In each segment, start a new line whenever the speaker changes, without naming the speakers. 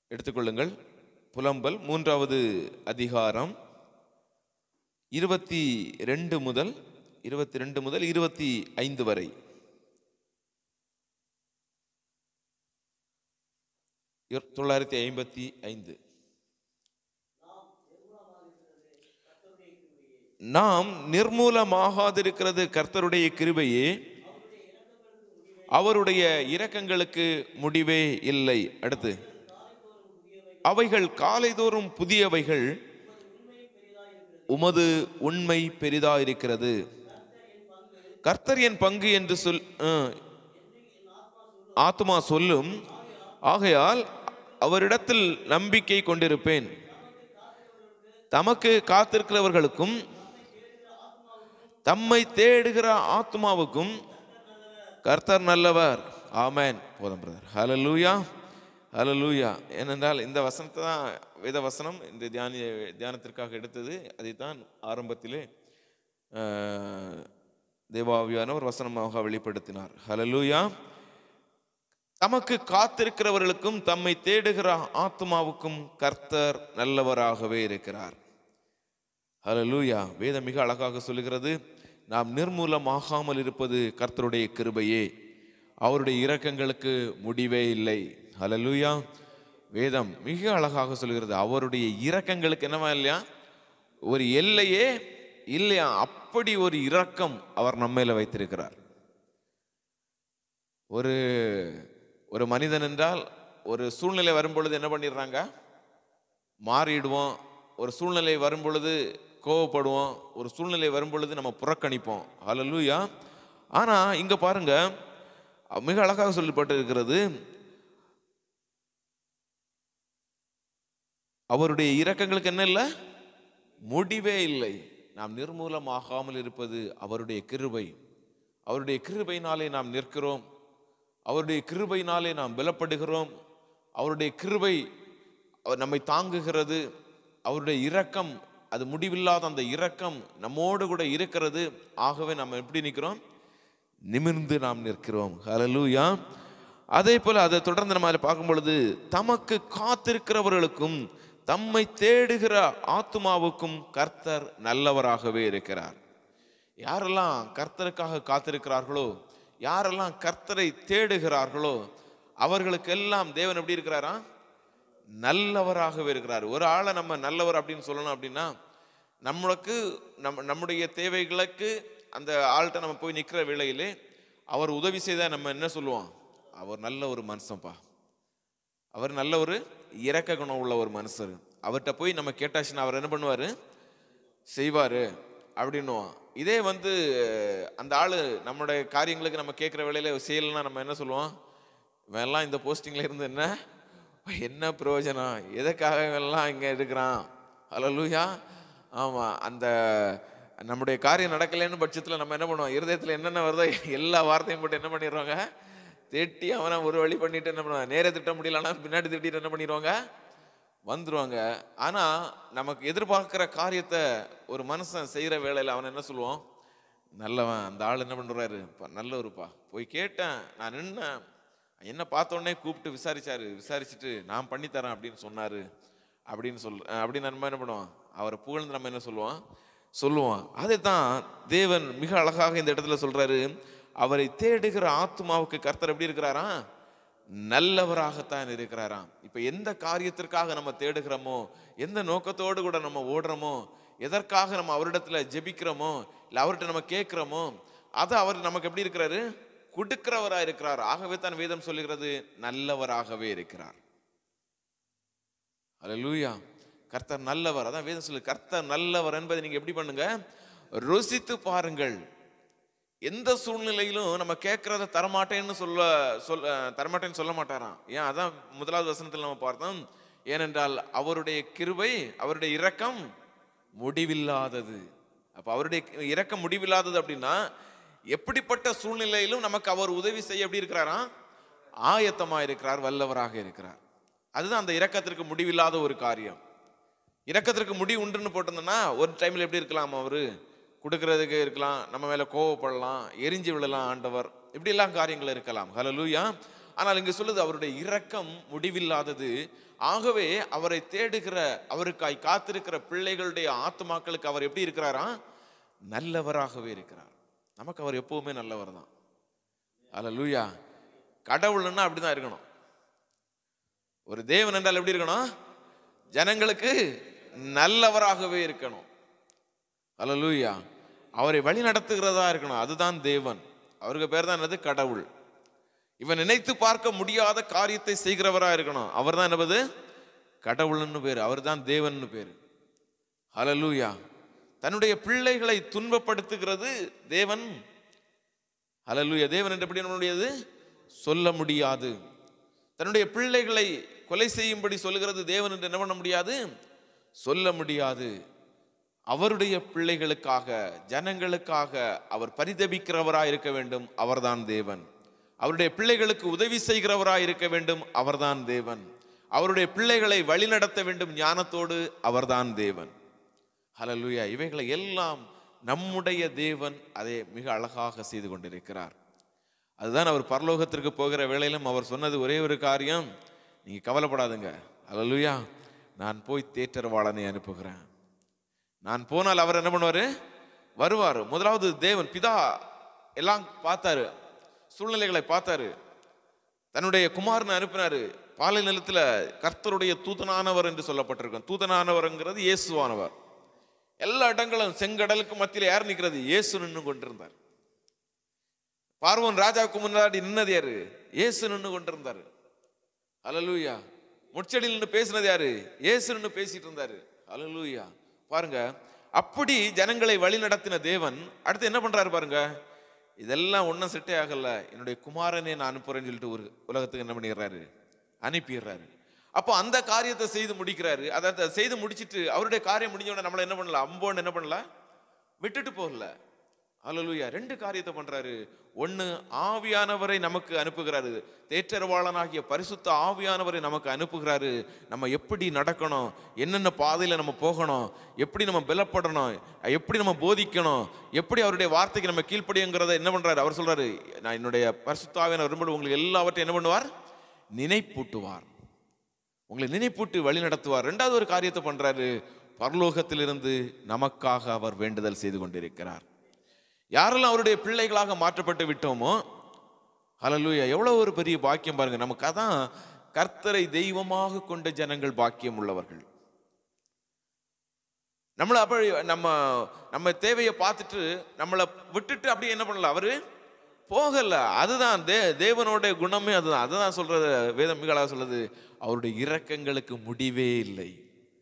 எடுத்துக்கொள்ளுங்கள் புலம்பல் மூன்றாவது அதிகாரம் இருபத்தி ரெண்டு முதல் இருபத்தி ரெண்டு முதல் இருபத்தி ஐந்து வரை இர- தொள்ளாயிரத்தி ஐம்பத்தி ஐந்து நாம் நிர்மூலமாகாதிருக்கிறது கர்த்தருடைய கிருபையே அவருடைய இரக்கங்களுக்கு முடிவே இல்லை அடுத்து அவைகள் காலைதோறும் புதியவைகள் உமது உண்மை பெரிதாயிருக்கிறது கர்த்தர் என் பங்கு என்று சொல் ஆ. ஆத்துமா சொல்லும் ஆகையால் அவரிடத்தில் நம்பிக்கை கொண்டிருப்பேன் தமக்கு காத்திருக்கிறவர்களுக்கும் தம்மை தேடுகிற ஆத்மாவுக்கும் கர்த்தர் நல்லவர் ஆமென் போதும் பிரதர் ஹalleluya ஹalleluya ஏனென்றால் இந்த வசனத்தை தான் வேத வசனம் இந்த தியானிய தியானத்திற்காக எடுத்தது அதைத்தான் ஆரம்பத்திலே ஆஹ், தேவாவியானவர் வசனமாக வெளிப்படுத்தினார் ஹalleluya தமக்கு காத்திருக்கிறவர்களுக்கும் தம்மை தேடுகிற ஆத்மாவுக்கும் கர்த்தர் நல்லவராகவே இருக்கிறார் ஹalleluya வேதம் மிக அழகாக சொல்லுகிறது நாம் நிர்மூலமாகாமல் இருப்பது கர்த்தருடைய கிருபையே அவருடைய இரக்கங்களுக்கு முடிவே இல்லை ஹalleluya வேதம் மிக அழகாக சொல்லுகிறது அவருடைய இரக்கங்களுக்கு என்னவா இல்லையா ஒரு எல்லையே இல்லையா அப்படி ஒரு இரக்கம் அவர் நம்மையில வைத்திருக்கிறார் ஒரு ஒரு மனிதன் என்றால் ஒரு சூழ்நிலை வரும்பொழுது என்ன பண்ணிடுறாங்க மாறிடுவோம் ஒரு சூழ்நிலை வரும்பொழுது கோவப்படுவோம் ஒரு சூழ்நிலை வரும்பொழுது நம்ம புறக்கணிப்போம் ஹalleluya ஆனா இங்க பாருங்க மிக அழகாக சொல்லப்பட்டு இருக்கிறது அவருடைய இரக்கங்களுக்கு என்ன இல்லை முடிவே இல்லை நாம் நிர்மூலமாகாமல் இருப்பது அவருடைய கிருபை அவருடைய கிருபையினாலே நாம் நிற்கிறோம் அவருடைய கிருபையினாலே நாம் பலப்படுகிறோம் அவருடைய கிருபை அவர் நம்மை தாங்குகிறது அவருடைய இரக்கம் அது முடிவில்லாத அந்த இரக்கம் நம்மோடு கூட இருக்கிறது ஆகவே நம்ம எப்படி நிற்கிறோம் நிமிர்ந்து நாம் நிற்கிறோம் ஹalleluya அதே போல அதை தொடர்ந்து நம்ம அதில் பார்க்கும் பொழுது தமக்கு காத்திருக்கிறவர்களுக்கும் தம்மை தேடுகிற ஆத்துமாவுக்கும் கர்த்தர் நல்லவராகவே இருக்கிறார் யாரெல்லாம் கர்த்தருக்காக காத்திருக்கிறார்களோ யாரெல்லாம் கர்த்தரை தேடுகிறார்களோ அவர்களுக்கெல்லாம் தேவன் எப்படி இருக்கிறாரா நல்லவராகவே இருக்கிறார் ஒரு ஆளை நம்ம நல்லவர் அப்படின்னு சொல்லணும் அப்படின்னா நம்மளுக்கு நம்ம நம்முடைய தேவைகளுக்கு அந்த ஆள்கிட்ட நம்ம போய் நிற்கிற வேளையிலே அவர் உதவி செய்தால் நம்ம என்ன சொல்லுவோம் அவர் நல்ல ஒரு மனுஷன்ப்பா அவர் நல்ல ஒரு இரக்க குணம் உள்ள ஒரு மனுஷர் அவர்கிட்ட போய் நம்ம கேட்டாச்சுன்னா அவர் என்ன பண்ணுவார் செய்வார் அப்படின்னுவோம் இதே வந்து அந்த ஆள் நம்மளுடைய காரியங்களுக்கு நம்ம கேட்குற வேலையில செய்யலைன்னா நம்ம என்ன சொல்லுவோம் இவன்லாம் இந்த போஸ்டிங்கில் இருந்து என்ன என்ன பிரயோஜனம் எதுக்காக இவன்லாம் இங்கே இருக்கிறான் ஹalleluya ஆமாம் அந்த நம்முடைய காரியம் நடக்கலைன்னு பட்சத்தில் நம்ம என்ன பண்ணுவோம் இருதயத்தில் என்னென்ன வருதோ எல்லா வார்த்தையும் போட்டு என்ன பண்ணிடுவாங்க திட்டி அவனை ஒரு வழி பண்ணிட்டு என்ன பண்ணுவாங்க நேரே திட்ட முடியலன்னா பின்னாடி திட்டிட்டு என்ன பண்ணிடுவாங்க வந்துருவாங்க ஆனா நமக்கு எதிர்பார்க்கிற காரியத்தை ஒரு மனுஷன் செய்யற வேலையில அவன் என்ன சொல்லுவான் நல்லவன் அந்த ஆள் என்ன பண்றாரு "பா, நல்லவருப்பா போய் கேட்டேன் நான் நின்னேன் என்ன பார்த்த உடனே கூப்பிட்டு விசாரிச்சாரு விசாரிச்சுட்டு நான் பண்ணித்தரேன் அப்படின்னு சொன்னாரு அப்படின்னு சொல் அப்படின்னு நம்ம என்ன பண்ணுவோம் அவரை புகழ்ந்து நம்ம என்ன சொல்லுவோம் சொல்லுவோம் அதை தான் தேவன் மிக அழகாக இந்த இடத்துல சொல்றாரு அவரை தேடுகிற ஆத்மாவுக்கு கர்த்தர் எப்படி இருக்கிறாரா நல்லவராகத்தான் இருக்கிறாராம் இப்ப எந்த காரியத்திற்காக நம்ம தேடுகிறோமோ எந்த நோக்கத்தோடு கூட நம்ம ஓடுறோமோ எதற்காக நம்ம அவரிடத்துல ஜெபிக்கிறோமோ இல்லை அவர்கிட்ட நம்ம கேட்கிறோமோ அதை அவர் நமக்கு எப்படி இருக்கிறாரு கொடுக்கிறவரா இருக்கிறார் ஆகவே தான் வேதம் சொல்லுகிறது நல்லவராகவே இருக்கிறார் அல்லேலூயா கர்த்தர் நல்லவர் அதான் வேதம் சொல்லு கர்த்தர் நல்லவர் என்பதை நீங்க எப்படி பண்ணுங்க ருசித்து பாருங்கள் எந்த சூழ்நிலையிலும் நம்ம கேட்கறத தரமாட்டேன்னு சொல்ல சொல்ல தரமாட்டேன்னு சொல்ல மாட்டாராம் ஏன் அதான் முதலாவது வசனத்தில் நம்ம பார்த்தோம் ஏனென்றால் அவருடைய கிருபை அவருடைய இரக்கம் முடிவில்லாதது அப்ப அவருடைய இரக்கம் முடிவில்லாதது அப்படின்னா எப்படிப்பட்ட சூழ்நிலையிலும் நமக்கு அவர் உதவி செய்ய எப்படி இருக்கிறாராம் ஆயத்தமா இருக்கிறார் வல்லவராக இருக்கிறார் அதுதான் அந்த இரக்கத்திற்கு முடிவில்லாத ஒரு காரியம் இரக்கத்திற்கு முடி உண்டுன்னு போட்டிருந்தோம்னா ஒரு டைம்ல எப்படி இருக்கலாம் அவரு கொடுக்கறதுக்கு இருக்கலாம் நம்ம மேல கோவப்படலாம் எரிஞ்சு விழலாம் ஆண்டவர் இப்படி எல்லாம் காரியங்கள் இருக்கலாம் ஹalleluya ஆனால் இங்கு சொல்லுது அவருடைய இரக்கம் முடிவில்லாதது ஆகவே அவரை தேடுகிற அவருக்காய் காத்திருக்கிற பிள்ளைகளுடைய ஆத்மாக்களுக்கு அவர் எப்படி இருக்கிறாராம் நல்லவராகவே இருக்கிறார் நமக்கு அவர் எப்பவுமே நல்லவர் தான் அல்ல லூயா கடவுள்னா அப்படிதான் இருக்கணும் ஒரு தேவன் என்றால் எப்படி இருக்கணும் ஜனங்களுக்கு நல்லவராகவே இருக்கணும் அல்லூயா அவரை வழி நடத்துகிறதா இருக்கணும் அதுதான் தேவன் அவருக்கு பேர் தான் என்னது கடவுள் இவன் நினைத்து பார்க்க முடியாத காரியத்தை செய்கிறவரா இருக்கணும் அவர் தான் என்னது கடவுள்னு பேர் அவர் தான் தேவன் பேர் ஹலலூயா தன்னுடைய பிள்ளைகளை துன்பப்படுத்துகிறது தேவன் ஹலலூயா தேவன் என்று எப்படி நம்முடையது சொல்ல முடியாது தன்னுடைய பிள்ளைகளை கொலை செய்யும்படி சொல்லுகிறது தேவன் என்று என்ன பண்ண முடியாது சொல்ல முடியாது அவருடைய பிள்ளைகளுக்காக ஜனங்களுக்காக அவர் பரிதபிக்கிறவராய் இருக்க வேண்டும் அவர்தான் தேவன் அவருடைய பிள்ளைகளுக்கு உதவி செய்கிறவராய் இருக்க வேண்டும் அவர்தான் தேவன் அவருடைய பிள்ளைகளை வழிநடத்த வேண்டும் ஞானத்தோடு அவர்தான் தேவன் ஹலலுயா இவைகளை எல்லாம் நம்முடைய தேவன் அதை மிக அழகாக செய்து கொண்டிருக்கிறார் அதுதான் அவர் பரலோகத்திற்கு போகிற வேளையிலும் அவர் சொன்னது ஒரே ஒரு காரியம் நீங்க கவலைப்படாதுங்க ஹalleluya நான் போய் தேற்றரவாளனை அனுப்புகிறேன் நான் போனால் அவர் என்ன பண்ணுவாரு வருவார் முதலாவது தேவன் பிதா எல்லாம் பார்த்தாரு சூழ்நிலைகளை பார்த்தாரு தன்னுடைய குமாரனை அனுப்பினாரு பாலை நிலத்துல கர்த்தருடைய தூதனானவர் என்று சொல்லப்பட்டிருக்கும் தூதனானவர்ங்கிறது இயேசுவானவர் எல்லா இடங்களும் செங்கடலுக்கு மத்தியில் யார் நிற்கிறது இயேசு நின்று கொண்டிருந்தார் பார்வோன் ராஜாவுக்கு முன்னாடி நின்னது யாரு இயேசு நின்று கொண்டிருந்தாரு அலலூயா முச்சடியில் நின்று பேசினது யாரு இயேசு நின்று பேசிட்டு இருந்தாரு அலலூயா பாருங்க அப்படி ஜனங்களை வழி நடத்தின தேவன் அடுத்து என்ன பண்றாரு பாருங்க இதெல்லாம் ஒன்றும் செட்டே ஆகல என்னுடைய குமாரனே நான் அனுப்புறேன்னு சொல்லிட்டு ஒரு உலகத்துக்கு என்ன பண்ணிடுறாரு அனுப்பிடுறாரு அப்போ அந்த காரியத்தை செய்து முடிக்கிறாரு அதை செய்து முடிச்சிட்டு அவருடைய காரியம் முடிஞ்ச உடனே நம்மளை என்ன பண்ணல அம்போன்னு என்ன பண்ணல விட்டுட்டு போகல அல்லலுயா ரெண்டு காரியத்தை பண்றாரு ஒண்ணு ஆவியானவரை நமக்கு அனுப்புகிறாரு தேற்றரவாளனாகிய பரிசுத்த ஆவியானவரை நமக்கு அனுப்புகிறாரு நம்ம எப்படி நடக்கணும் என்னென்ன பாதையில நம்ம போகணும் எப்படி நம்ம பலப்படணும் எப்படி நம்ம போதிக்கணும் எப்படி அவருடைய வார்த்தைக்கு நம்ம கீழ்ப்படியுங்கிறத என்ன பண்றாரு அவர் சொல்றாரு நான் என்னுடைய பரிசுத்த ஆவியானவர் வரும்போது உங்களுக்கு எல்லாவற்றையும் என்ன பண்ணுவார் நினைப்பூட்டுவார் உங்களை நினைப்பூட்டு வழி நடத்துவார் ரெண்டாவது ஒரு காரியத்தை பண்றாரு பரலோகத்திலிருந்து நமக்காக அவர் வேண்டுதல் செய்து கொண்டிருக்கிறார் யாரெல்லாம் அவருடைய பிள்ளைகளாக மாற்றப்பட்டு விட்டோமோ ஹalleluya எவ்வளவு ஒரு பெரிய பாக்கியம் பாருங்க நமக்கு அதான் கர்த்தரை தெய்வமாக கொண்ட ஜனங்கள் பாக்கியம் உள்ளவர்கள் நம்மளை அப்படி நம்ம நம்ம தேவையை பார்த்துட்டு நம்மளை விட்டுட்டு அப்படியே என்ன பண்ணல அவரு போகல அதுதான் தே தேவனோட குணமே அதுதான் அதுதான் சொல்றது வேதம் மிக அழகா சொல்றது அவருடைய இரக்கங்களுக்கு முடிவே இல்லை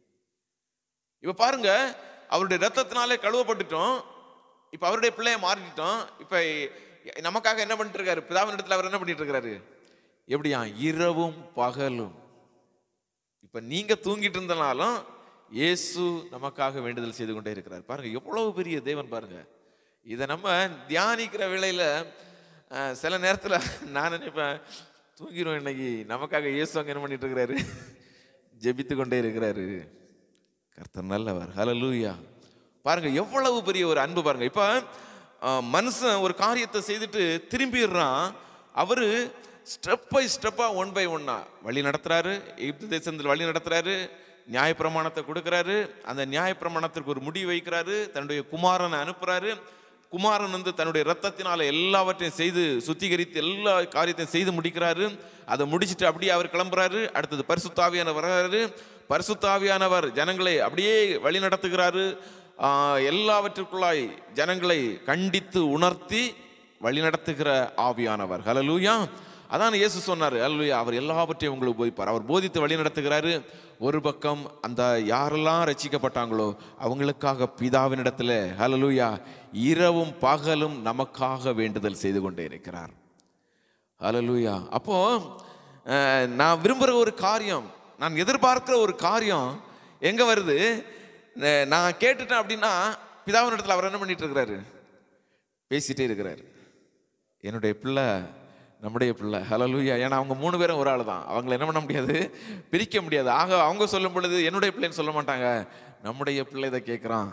இப்ப பாருங்க அவருடைய ரத்தத்தினாலே கழுவப்பட்டுட்டோம் இப்ப அவருடைய பிள்ளைய மாறிட்டோம் இப்ப நமக்காக என்ன பண்ணிட்டு இருக்காரு பிதாவின் இடத்துல அவர் என்ன பண்ணிட்டு இருக்காரு எப்படியா இரவும் பகலும் இப்ப நீங்க தூங்கிட்டு இருந்தனாலும் இயேசு நமக்காக வேண்டுதல் செய்து கொண்டே இருக்கிறார் பாருங்க எவ்வளவு பெரிய தேவன் பாருங்க இதை நம்ம தியானிக்கிற வேளையில அஹ், சில நேரத்துல நான் நினைப்பேன் தூங்கிடுவோம் இன்னைக்கு நமக்காக இயேசு அங்க என்ன பண்ணிட்டு இருக்கிறாரு ஜெபித்து கொண்டே இருக்கிறாரு கர்த்தர் நல்லவர் ஹalleluya பாருங்க எவ்வளவு பெரிய ஒரு அன்பு பாருங்க இப்ப அஹ், மனுஷன் ஒரு காரியத்தை செய்துட்டு திரும்பிடுறான் அவரு ஸ்டெப் பை ஸ்டெப்பா ஒன் பை ஒன்னா வழி நடத்துறாரு எகிப்து தேசத்தில் வழி நடத்துறாரு நியாயப்பிரமாணத்தை கொடுக்கறாரு அந்த நியாயப்பிரமாணத்திற்கு ஒரு முடிவு வைக்கிறாரு தன்னுடைய குமாரனை அனுப்புறாரு குமாரன் வந்து தன்னுடைய ரத்தத்தினால எல்லாவற்றையும் செய்து சுத்திகரித்து எல்லா காரியத்தையும் செய்து முடிக்கிறாரு அதை முடிச்சிட்டு அப்படியே அவர் கிளம்புறாரு அடுத்தது பரிசுத்தாவியானவர் வர்றாரு பரிசுத்தாவியானவர் ஜனங்களை அப்படியே வழி நடத்துகிறாரு ஆஹ், எல்லாவற்றிற்குள்ளாய் ஜனங்களை கண்டித்து உணர்த்தி வழி நடத்துகிற ஆவியானவர் ஹalleluya அதான் இயேசு சொன்னார் ஹalleluya அவர் எல்லாவற்றையும் உங்களுக்கு போதிப்பார் அவர் போதித்து வழி நடத்துகிறாரு ஒரு பக்கம் அந்த யாரெல்லாம் ரட்சிக்கப்பட்டாங்களோ அவங்களுக்காக பிதாவினிடத்துல ஹalleluya இரவும் பகலும் நமக்காக வேண்டுதல் செய்து கொண்டே இருக்கிறார் ஹalleluya அப்போ அஹ், நான் விரும்புகிற ஒரு காரியம் நான் எதிர்பார்க்கிற ஒரு காரியம் எங்க வருது ந- நான் கேட்டுட்டேன் அப்படின்னா பிதாவின் இடத்துல அவர் என்ன பண்ணிட்டு இருக்கிறாரு பேசிட்டே இருக்கிறாரு என்னுடைய பிள்ளை நம்முடைய பிள்ளை ஹalleluya ஏன்னா அவங்க மூணு பேரும் ஒரு ஆள் தான் அவங்கள என்ன பண்ண முடியாது பிரிக்க முடியாது ஆக அவங்க சொல்லும் பொழுது என்னுடைய பிள்ளைன்னு சொல்ல மாட்டாங்க நம்முடைய பிள்ளை இதை கேட்குறான்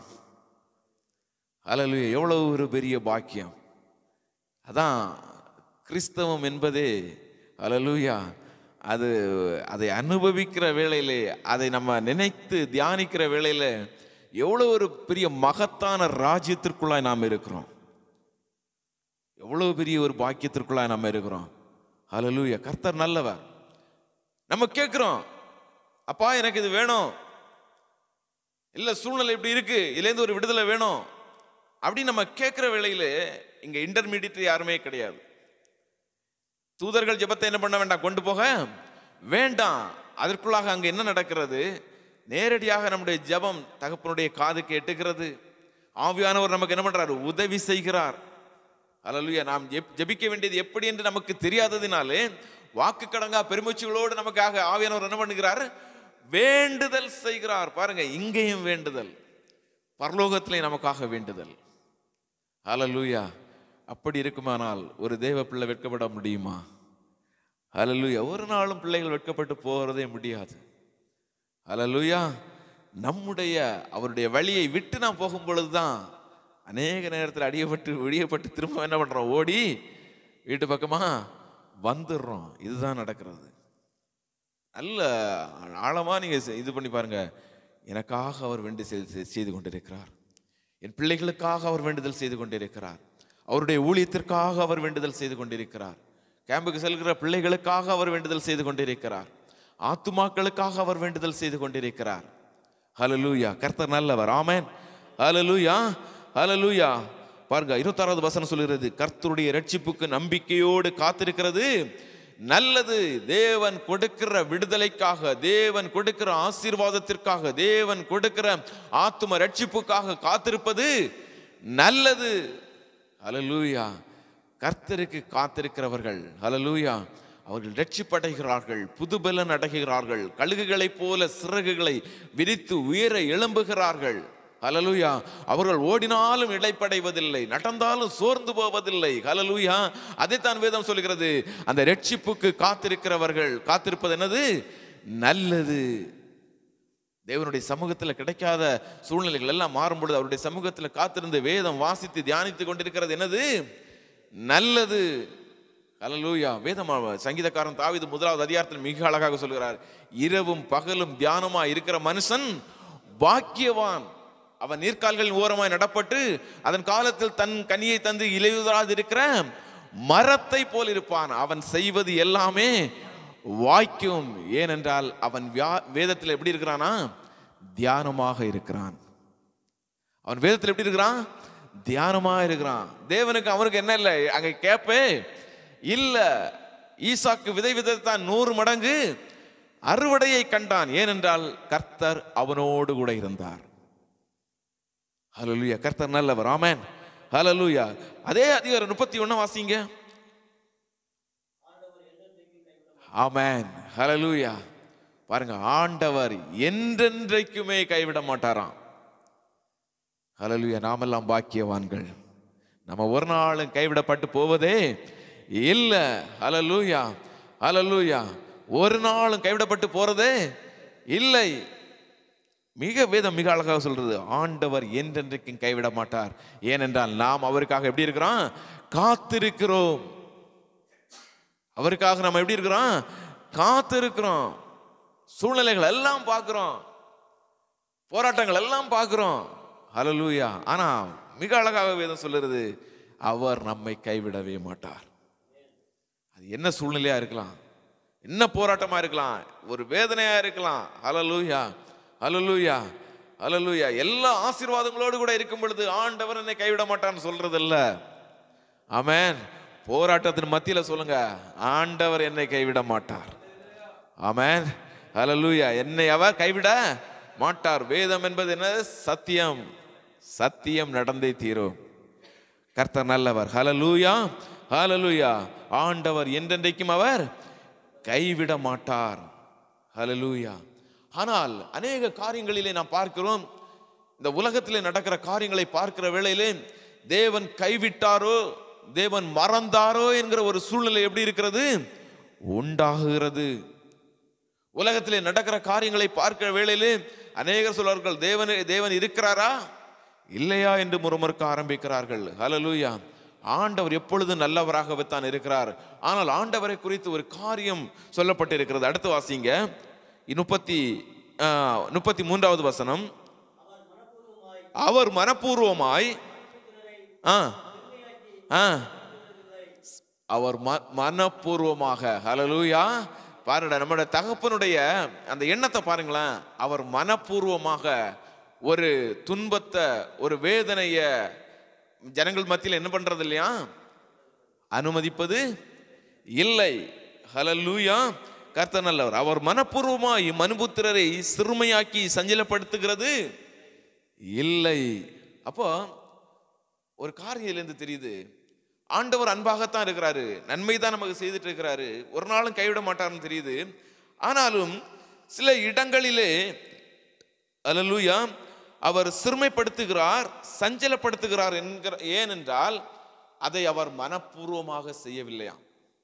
ஹalleluya எவ்வளவு ஒரு பெரிய பாக்கியம் அதான் கிறிஸ்தவம் என்பதே ஹalleluya அது அதை அனுபவிக்கிற வேளையிலே அதை நம்ம நினைத்து தியானிக்கிற வேளையில எவ்வளோ ஒரு பெரிய மகத்தான ராஜ்யத்திற்குள்ளாய் நாம் இருக்கிறோம் எவ்வளவு பெரிய ஒரு பாக்கியத்திற்குள்ளாய் நம்ம இருக்கிறோம் ஹalleluya கர்த்தர் நல்லவர் நம்ம கேட்குறோம் அப்பா எனக்கு இது வேணும் இல்ல சூழ்நிலை இப்படி இருக்கு இதுலேருந்து ஒரு விடுதலை வேணும் அப்படின்னு நம்ம கேட்குற வேளையில இங்க இன்டர்மீடியட் யாருமே கிடையாது தூதர்கள் ஜெபத்தை என்ன பண்ண வேண்டாம் கொண்டு போக வேண்டாம் அதற்குள்ளாக அங்க என்ன நடக்கிறது நேரடியாக நம்முடைய ஜெபம் தகப்பனுடைய காதுக்கு எட்டுகிறது ஆவியானவர் நமக்கு என்ன பண்றாரு உதவி செய்கிறார் அல்லலுயா நாம் எப்- ஜெபிக்க வேண்டியது எப்படி என்று நமக்கு தெரியாததினாலே வாக்கு கடங்கா பெருமூச்சுகளோடு நமக்காக ஆவியானவர் என்ன பண்ணுகிறார் வேண்டுதல் செய்கிறார் பாருங்க இங்கேயும் வேண்டுதல் பரலோகத்திலே நமக்காக வேண்டுதல் ஹalleluya அப்படி இருக்குமானால் ஒரு தேவ பிள்ளை வெட்கப்பட முடியுமா ஹalleluya ஒரு நாளும் பிள்ளைகள் வெட்கப்பட்டு போகிறதே முடியாது ஹalleluya நம்முடைய அவருடைய வழியை விட்டு நாம் போகும் பொழுதுதான் அநேக நேரத்தில் அடியப்பட்டு விடியப்பட்டு திரும்ப என்ன பண்றோம் ஓடி வீட்டு பக்கமா வந்துடுறோம் இதுதான் நடக்கிறது நல்ல ஆழமா நீங்க செ- இது பண்ணி பாருங்க எனக்காக அவர் வேண்டு செய்து செய்து கொண்டிருக்கிறார் என் பிள்ளைகளுக்காக அவர் வேண்டுதல் செய்து கொண்டிருக்கிறார் அவருடைய ஊழியத்திற்காக அவர் வேண்டுதல் செய்து கொண்டிருக்கிறார் கேம்புக்கு செல்கிற பிள்ளைகளுக்காக அவர் வேண்டுதல் செய்து கொண்டிருக்கிறார் ஆத்துமாக்களுக்காக அவர் வேண்டுதல் செய்து கொண்டிருக்கிறார் ஹalleluya கர்த்தர் நல்லவர் ஆமென் ஹalleluya ஹalleluya பாருங்க இருபத்தாறாவது வசனம் சொல்கிறது கர்த்தருடைய ரட்சிப்புக்கு நம்பிக்கையோடு காத்திருக்கிறது நல்லது தேவன் கொடுக்கிற விடுதலைக்காக தேவன் கொடுக்கிற ஆசீர்வாதத்திற்காக தேவன் கொடுக்கிற ஆத்தும ரட்சிப்புக்காக காத்திருப்பது நல்லது ஹalleluya கர்த்தருக்கு காத்திருக்கிறவர்கள் ஹalleluya அவர்கள் ரட்சிப்படைகிறார்கள் புதுபலன் அடைகிறார்கள் கழுகுகளைப் போல சிறகுகளை விரித்து உயர எழும்புகிறார்கள் ஹalleluya அவர்கள் ஓடினாலும் இளைப்படைவதில்லை நடந்தாலும் சோர்ந்து போவதில்லை ஹalleluya அதைத்தான் வேதம் சொல்கிறது அந்த ரட்சிப்புக்கு காத்திருக்கிறவர்கள் காத்திருப்பது என்னது நல்லது தேவனுடைய சமூகத்தில் கிடைக்காத சூழ்நிலைகள் எல்லாம் மாறும் பொழுது அவருடைய சமூகத்தில் காத்திருந்து வேதம் வாசித்து தியானித்து கொண்டிருக்கிறது என்னது நல்லது ஹalleluya வேதம் சங்கீதக்காரன் தாவீது முதலாவது அதிகாரத்தில் மிக அழகாக சொல்கிறார் இரவும் பகலும் தியானமா இருக்கிற மனுஷன் பாக்கியவான் அவன் நீர்க்கால்களின் ஓரமாய் நடப்பட்டு அதன் காலத்தில் தன் கனியை தந்து இலையுதராது இருக்கிற மரத்தை போல் இருப்பான் அவன் செய்வது எல்லாமே வாய்க்கும் ஏனென்றால் அவன் வியா- வேதத்தில் எப்படி இருக்கிறானா தியானமாக இருக்கிறான் அவன் வேதத்தில் எப்படி இருக்கிறான் தியானமா இருக்கிறான் தேவனுக்கு அவனுக்கு என்ன இல்லை அங்க கேப்பே இல்ல ஈசாக்கு விதை விதைத்தான் நூறு மடங்கு அறுவடையை கண்டான் ஏனென்றால் கர்த்தர் அவனோடு கூட இருந்தார் ஹalleluya கர்த்தர் நல்லவர் ஆமென் ஹalleluya அதே அதிகாரம் முப்பத்தி ஒண்ணு வாசிங்க ஆமென் ஹalleluya பாருங்க ஆண்டவர் என்றென்றைக்குமே கைவிட மாட்டாராம் ஹalleluya நாமெல்லாம் பாக்கியவான்கள் நம்ம ஒரு நாளும் கைவிடப்பட்டு போவதே இல்ல ஹalleluya ஹalleluya ஒரு நாளும் கைவிடப்பட்டு போறதே இல்லை மிக வேதம் மிக அழகாக சொல்றது ஆண்டவர் என்றென்றைக்கும் கைவிட மாட்டார் ஏனென்றால் நாம் அவருக்காக எப்படி இருக்கிறோம் காத்திருக்கிறோம் அவருக்காக நம்ம எப்படி இருக்கிறோம் காத்திருக்கிறோம் சூழ்நிலைகள் எல்லாம் பார்க்கிறோம் போராட்டங்கள் எல்லாம் பார்க்கிறோம் ஹalleluya ஆனா மிக அழகாக வேதம் சொல்லுறது அவர் நம்மை கைவிடவே மாட்டார் அது என்ன சூழ்நிலையா இருக்கலாம் என்ன போராட்டமா இருக்கலாம் ஒரு வேதனையா இருக்கலாம் ஹalleluya ஹalleluya ஹalleluya எல்லா ஆசீர்வாதங்களோடு கூட இருக்கும் பொழுது ஆண்டவர் என்னை கைவிட மாட்டான்னு சொல்றது இல்ல ஆமென் போராட்டத்தின் மத்தியில சொல்லுங்க ஆண்டவர் என்னை கைவிட மாட்டார் ஆமென் ஹalleluya என்னை அவர் கைவிட மாட்டார் வேதம் என்பது என்ன சத்தியம் சத்தியம் நடந்தே தீரும் கர்த்தர் நல்லவர் ஹalleluya ஹalleluya ஆண்டவர் என்றென்றைக்கும் அவர் கைவிட மாட்டார் ஹalleluya ஆனால் அநேக காரியங்களிலே நாம் பார்க்கிறோம் இந்த உலகத்திலே நடக்கிற காரியங்களை பார்க்கிற வேளையிலே தேவன் கைவிட்டாரோ தேவன் மறந்தாரோ என்கிற ஒரு சூழ்நிலை எப்படி இருக்கிறது உண்டாகுகிறது உலகத்திலே நடக்கிற காரியங்களை பார்க்கிற வேளையிலே அநேகர் சொல்வார்கள் தேவன் தேவன் இருக்கிறாரா இல்லையா என்று முறுமுறுக்க ஆரம்பிக்கிறார்கள் ஹalleluya ஆண்டவர் எப்பொழுதும் நல்லவராகவே தான் இருக்கிறார் ஆனால் ஆண்டவரை குறித்து ஒரு காரியம் சொல்லப்பட்டிருக்கிறது அடுத்து வாசிங்க முப்பத்தி ஆஹ், முப்பத்தி மூன்றாவது வசனம் அவர் மனப்பூர்வமாய் ஆ ஆ அவர் ம மனப்பூர்வமாக ஹalleluya பாருடா நம்முடைய தகப்பனுடைய அந்த எண்ணத்தை பாருங்களேன் அவர் மனப்பூர்வமாக ஒரு துன்பத்தை ஒரு வேதனைய ஜனங்கள் மத்தியில் என்ன பண்றது இல்லையா அனுமதிப்பது இல்லை ஹalleluya கர்த்தர் நல்லவர் அவர் மனப்பூர்வமாய் மனுபுத்திரரை சிறுமையாக்கி சஞ்சலப்படுத்துகிறது இல்லை அப்போ ஒரு காரியம் இதுலேருந்து தெரியுது ஆண்டவர் அன்பாகத்தான் இருக்கிறாரு நன்மை தான் நமக்கு செய்துட்டு இருக்கிறாரு ஒரு நாளும் கைவிட மாட்டார்னு தெரியுது ஆனாலும் சில இடங்களிலே அல்லேலூயா அவர் சிறுமைப்படுத்துகிறார் சஞ்சலப்படுத்துகிறார் என்கிற ஏனென்றால் அதை அவர் மனப்பூர்வமாக செய்யவில்லையா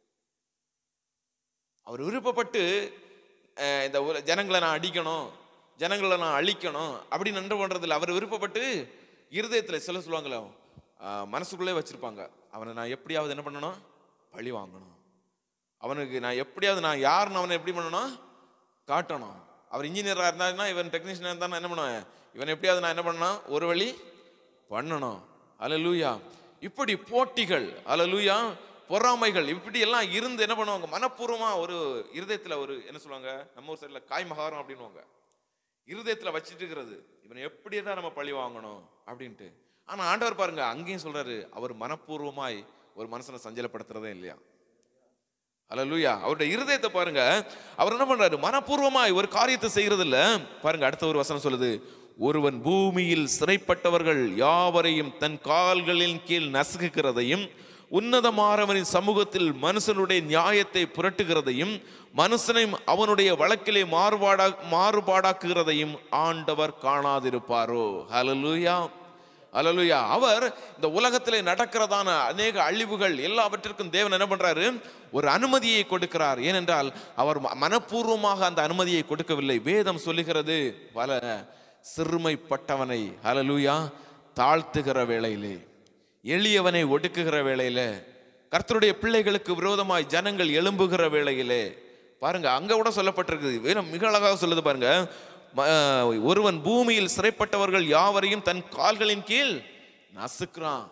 அவர் விருப்பப்பட்டு அஹ், இந்த உல- ஜனங்களை நான் அடிக்கணும் ஜனங்களை நான் அழிக்கணும் அப்படின்னு நன்று பண்றதில்ல அவர் விருப்பப்பட்டு இருதயத்தில் சில சொல்லுவாங்களே அஹ், மனசுக்குள்ளே வச்சிருப்பாங்க அவனை நான் எப்படியாவது என்ன பண்ணணும் பழி வாங்கணும் அவனுக்கு நான் எப்படியாவது நான் யாருன்னு அவனை எப்படி பண்ணணும் காட்டணும் அவர் இன்ஜினியராக இருந்தாருன்னா இவன் டெக்னீஷியனாக இருந்தா நான் என்ன பண்ணுவேன் இவன் எப்படியாவது நான் என்ன பண்ணணும் ஒரு வழி பண்ணணும் அலலூயா இப்படி போட்டிகள் அலலூயா பொறாமைகள் இப்படி எல்லாம் இருந்து என்ன பண்ணுவாங்க மனப்பூர்வமா ஒரு இருதயத்துல ஒரு என்ன சொல்லுவாங்க நம்ம ஊர் சைடில் காய் மகாரம் அப்படின்னுவாங்க இருதயத்துல வச்சிட்டு இருக்கிறது இவனை எப்படி தான் நம்ம பழி வாங்கணும் அப்படின்ட்டு ஆனா ஆண்டவர் பாருங்க அங்கேயும் சொல்றாரு அவர் மனப்பூர்வமாய் ஒரு மனுஷனை சஞ்சலப்படுத்துறதே இல்லையா அல்லேலூயா அவருடைய இருதயத்தை பாருங்க அவர் என்ன பண்றாரு மனப்பூர்வமாய் ஒரு காரியத்தை செய்யறது இல்ல பாருங்க அடுத்த ஒரு வசனம் சொல்லுது ஒருவன் பூமியில் சிறைப்பட்டவர்கள் யாவரையும் தன் கால்களின் கீழ் நசுக்குகிறதையும் உன்னதமானவனின் சமூகத்தில் மனுஷனுடைய நியாயத்தை புரட்டுகிறதையும் மனுஷனையும் அவனுடைய வழக்கிலே மாறுபாடா மாறுபாடாக்குகிறதையும் ஆண்டவர் காணாதிருப்பாரோ ஹalleluya அல்லலுயா அவர் இந்த உலகத்திலே நடக்கிறதான அநேக அழிவுகள் எல்லாவற்றிற்கும் தேவன் என்ன பண்றாரு ஒரு அனுமதியை கொடுக்கிறார் ஏனென்றால் அவர் ம- மனப்பூர்வமாக அந்த அனுமதியை கொடுக்கவில்லை வேதம் சொல்லுகிறது பல சிறுமைப்பட்டவனை ஹalleluya தாழ்த்துகிற வேளையிலே எளியவனை ஒடுக்குகிற வேளையில கர்த்தருடைய பிள்ளைகளுக்கு விரோதமாய் ஜனங்கள் எழும்புகிற வேளையிலே பாருங்க அங்க கூட சொல்லப்பட்டிருக்குது வேணும் மிக அழகாக சொல்லுது பாருங்க ம- ஒருவன் பூமியில் சிறைப்பட்டவர்கள் யாவரையும் தன் கால்களின் கீழ் நசுக்கிறான்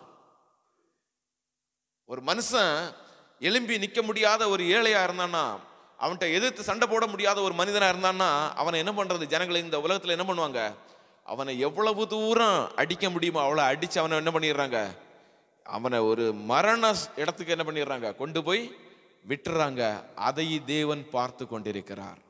ஒரு மனுஷன் எழும்பி நிக்க முடியாத ஒரு ஏழையா இருந்தான்னா அவன்கிட்ட எதிர்த்து சண்டை போட முடியாத ஒரு மனிதனா இருந்தான்னா அவனை என்ன பண்றது ஜனங்கள் இந்த உலகத்துல என்ன பண்ணுவாங்க அவனை எவ்வளவு தூரம் அடிக்க முடியுமோ அவ்வளோ அடிச்சு அவனை என்ன பண்ணிடுறாங்க அவனை ஒரு மரண இடத்துக்கு என்ன பண்ணிடுறாங்க கொண்டு போய் விட்டுறாங்க அதை தேவன் பார்த்து கொண்டிருக்கிறார்